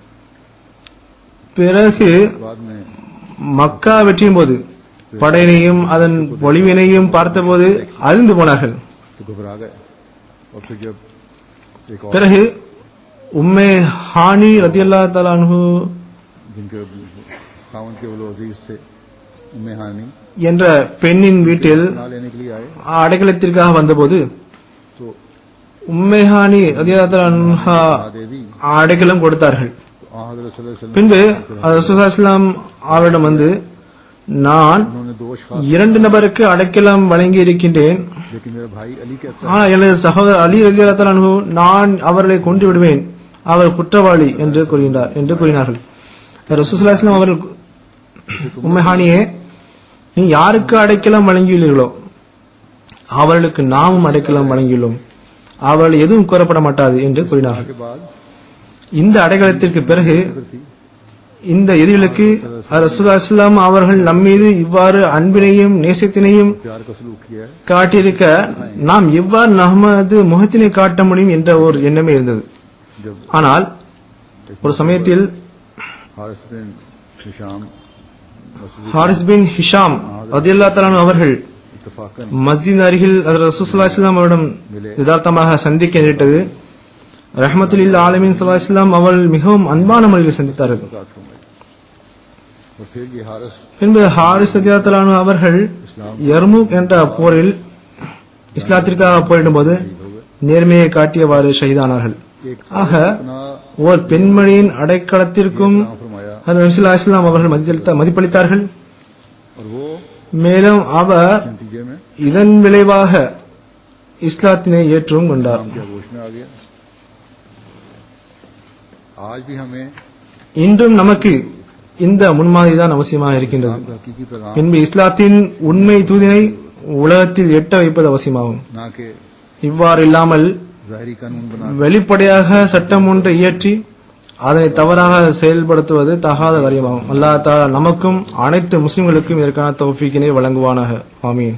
பிறகு बाद में மக்கா வெற்றியும் போது படையினையும் அதன் ஒளிவினையும் பார்த்தபோது அழிந்து போனார்கள் तो घबरा गए और फिर जब एक और பிறகு உம்மே ஹானி ரதியல்லா தலான்ஹு जिनके खावन के वो अजीज थे उम्मे हानी என்ற பெண்ணின் வீட்டில் ना लेने के लिए आए அடைக்கலத்திற்காக வந்தபோது तो உம்மே ஹானி ரதியல்லா தலான்ஹா आ दे दी அடைக்கலம் கொடுத்தார்கள் तो आ हजरत सल्लल्लाहु अलैहि वसल्लम பின்பு ரசூலுல்லாஹி இஸ்லாம் அவரிடம் வந்து நான் उन्होंने दोष खास இரண்டு நபருக்கு அடைக்கலம் வழங்கி இருக்கின்றேன் लेकिन मेरा भाई अली कहता ஆனால் எனது சகோதரர் அலி ரதியல்லா தலான்ஹு நான் அவர்களை கொண்டு விடுவேன் அவர் குற்றவாளி என்று கூறுகின்றார் என்று கூறினார்கள் ரசூலுல்லாஹி இஸ்லாம் அவர்கள் உம்மைஹானியே நீ யாருக்கு அடைக்கலம் வழங்கியுள்ளீர்களோ அவர்களுக்கு நாமும் அடைக்கலம் வழங்கியுள்ளோம் அவர்கள் எதுவும் கூறப்பட மாட்டாது என்று கூறினார்கள் के बाद இந்த அடைக்கலத்திற்கு பிறகு फिर थी இந்த எதிரிகளுக்கு ரசூலுல்லாஹி இஸ்லாம் அவர்கள் நம்மீது இவ்வாறு அன்பினையும் நேசத்தினையும் प्यार का सलूक किया है காட்டியிருக்க நாம் எவ்வாறு நமது முகத்தினை காட்ட முடியும் என்ற ஒரு எண்ணமே இருந்தது जब ஆனால் ஒரு சமயத்தில் हारिस बिन हिशाम मस्जिद ஹாரிஸ் பின் ஹிஷாம் ரதியல்லா தலான் அவர்கள் इत्तफाकन மஸ்ஜித் அருகில் ரசூலுல்லாஹி இஸ்லாம் அவரிடம் யதார்த்தமாக சந்திக்க நேரிட்டது ரஹ்மத்துல் ஆலமின் சல்லா இஸ்லாம் அவர்கள் மிகவும் அன்பான முறையில் சந்தித்தார்கள் मुलाकात फरमाई और फिर ये हारिस பின்பு ஹாரிஸ் ரதியல்லாஹு அவர்கள் इस्लाम யர்முக் என்ற போரில் இஸ்லாத்திற்காக போரிடும்போது शहीद हो गए நேர்மையை காட்டியவாறு ஷஹீதானார்கள் एक ஆக अपना ஓர் பெண்மணியின் அடைக்கலத்திற்கும் नाम फरमाया ஹதரத் நபி ஸல்லல்லாஹு அலைஹி வஸல்லம் அவர்கள் மதிப்பளித்த- மதிப்பளித்தார்கள் और वो மேலும் அவர் नतीजे में இதன் விளைவாக இஸ்லாத்தினை ஏற்றவும் கொண்டார் इस्लाम के आगोश में आ गया आज भी हमें இன்றும் நமக்கு இந்த முன்மாதிரி தான் அவசியமாக இருக்கின்றது इस्लाम का हकीकी पैगाम பின்பு இஸ்லாத்தின் உண்மை தூதினை உலகத்தில் எட்ட வைப்பது அவசியமாகும் ना के இவ்வாறு இல்லாமல் जाहिरी कानून बना வெளிப்படையாக சட்டம் ஒன்றை இயற்றி அதனை தவறாக செயல்படுத்துவது தகாத காரியமாகும் அல்லாஹ் தஆலா நமக்கும் அனைத்து முஸ்லிம்களுக்கும் இதற்கான தௌஃபீக்கினை வழங்குவானாக ஆமீன்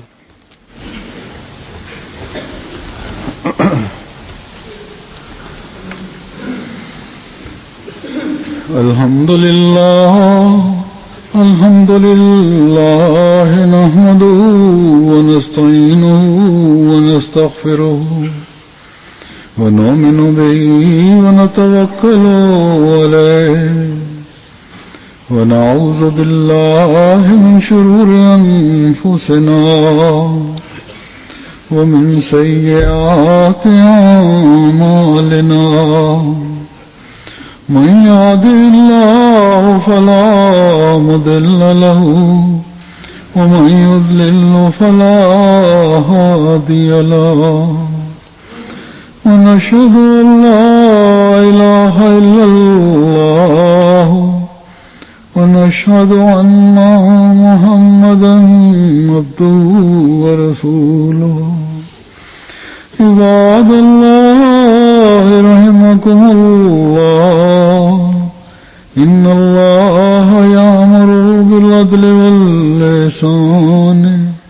الحمد لله الحمد لله نحمده ونستعينه ونستغفره ونؤمن به ونتوكل عليه ونعوذ بالله من شرور أنفسنا ومن سيئات أعمالنا من يهده الله فلا مضل له ومن يضلل فلا هادي له ونشهد أن لا إله إلا الله ونشهد أن محمدا عبده ورسوله عباد الله رحمكم الله إن الله يأمر بالعدل واللسان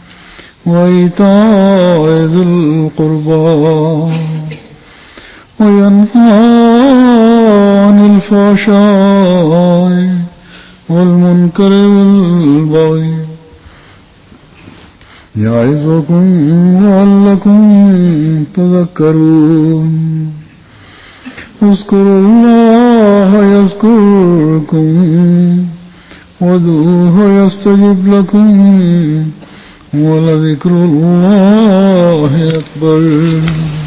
وإيتاء ذي القربى وينهى عن الفحشاء والمنكر والبغي يعظكم لعلكم تذكرون اذكروا الله يذكركم وادعوه يستجب لكم ولذكر الله أكبر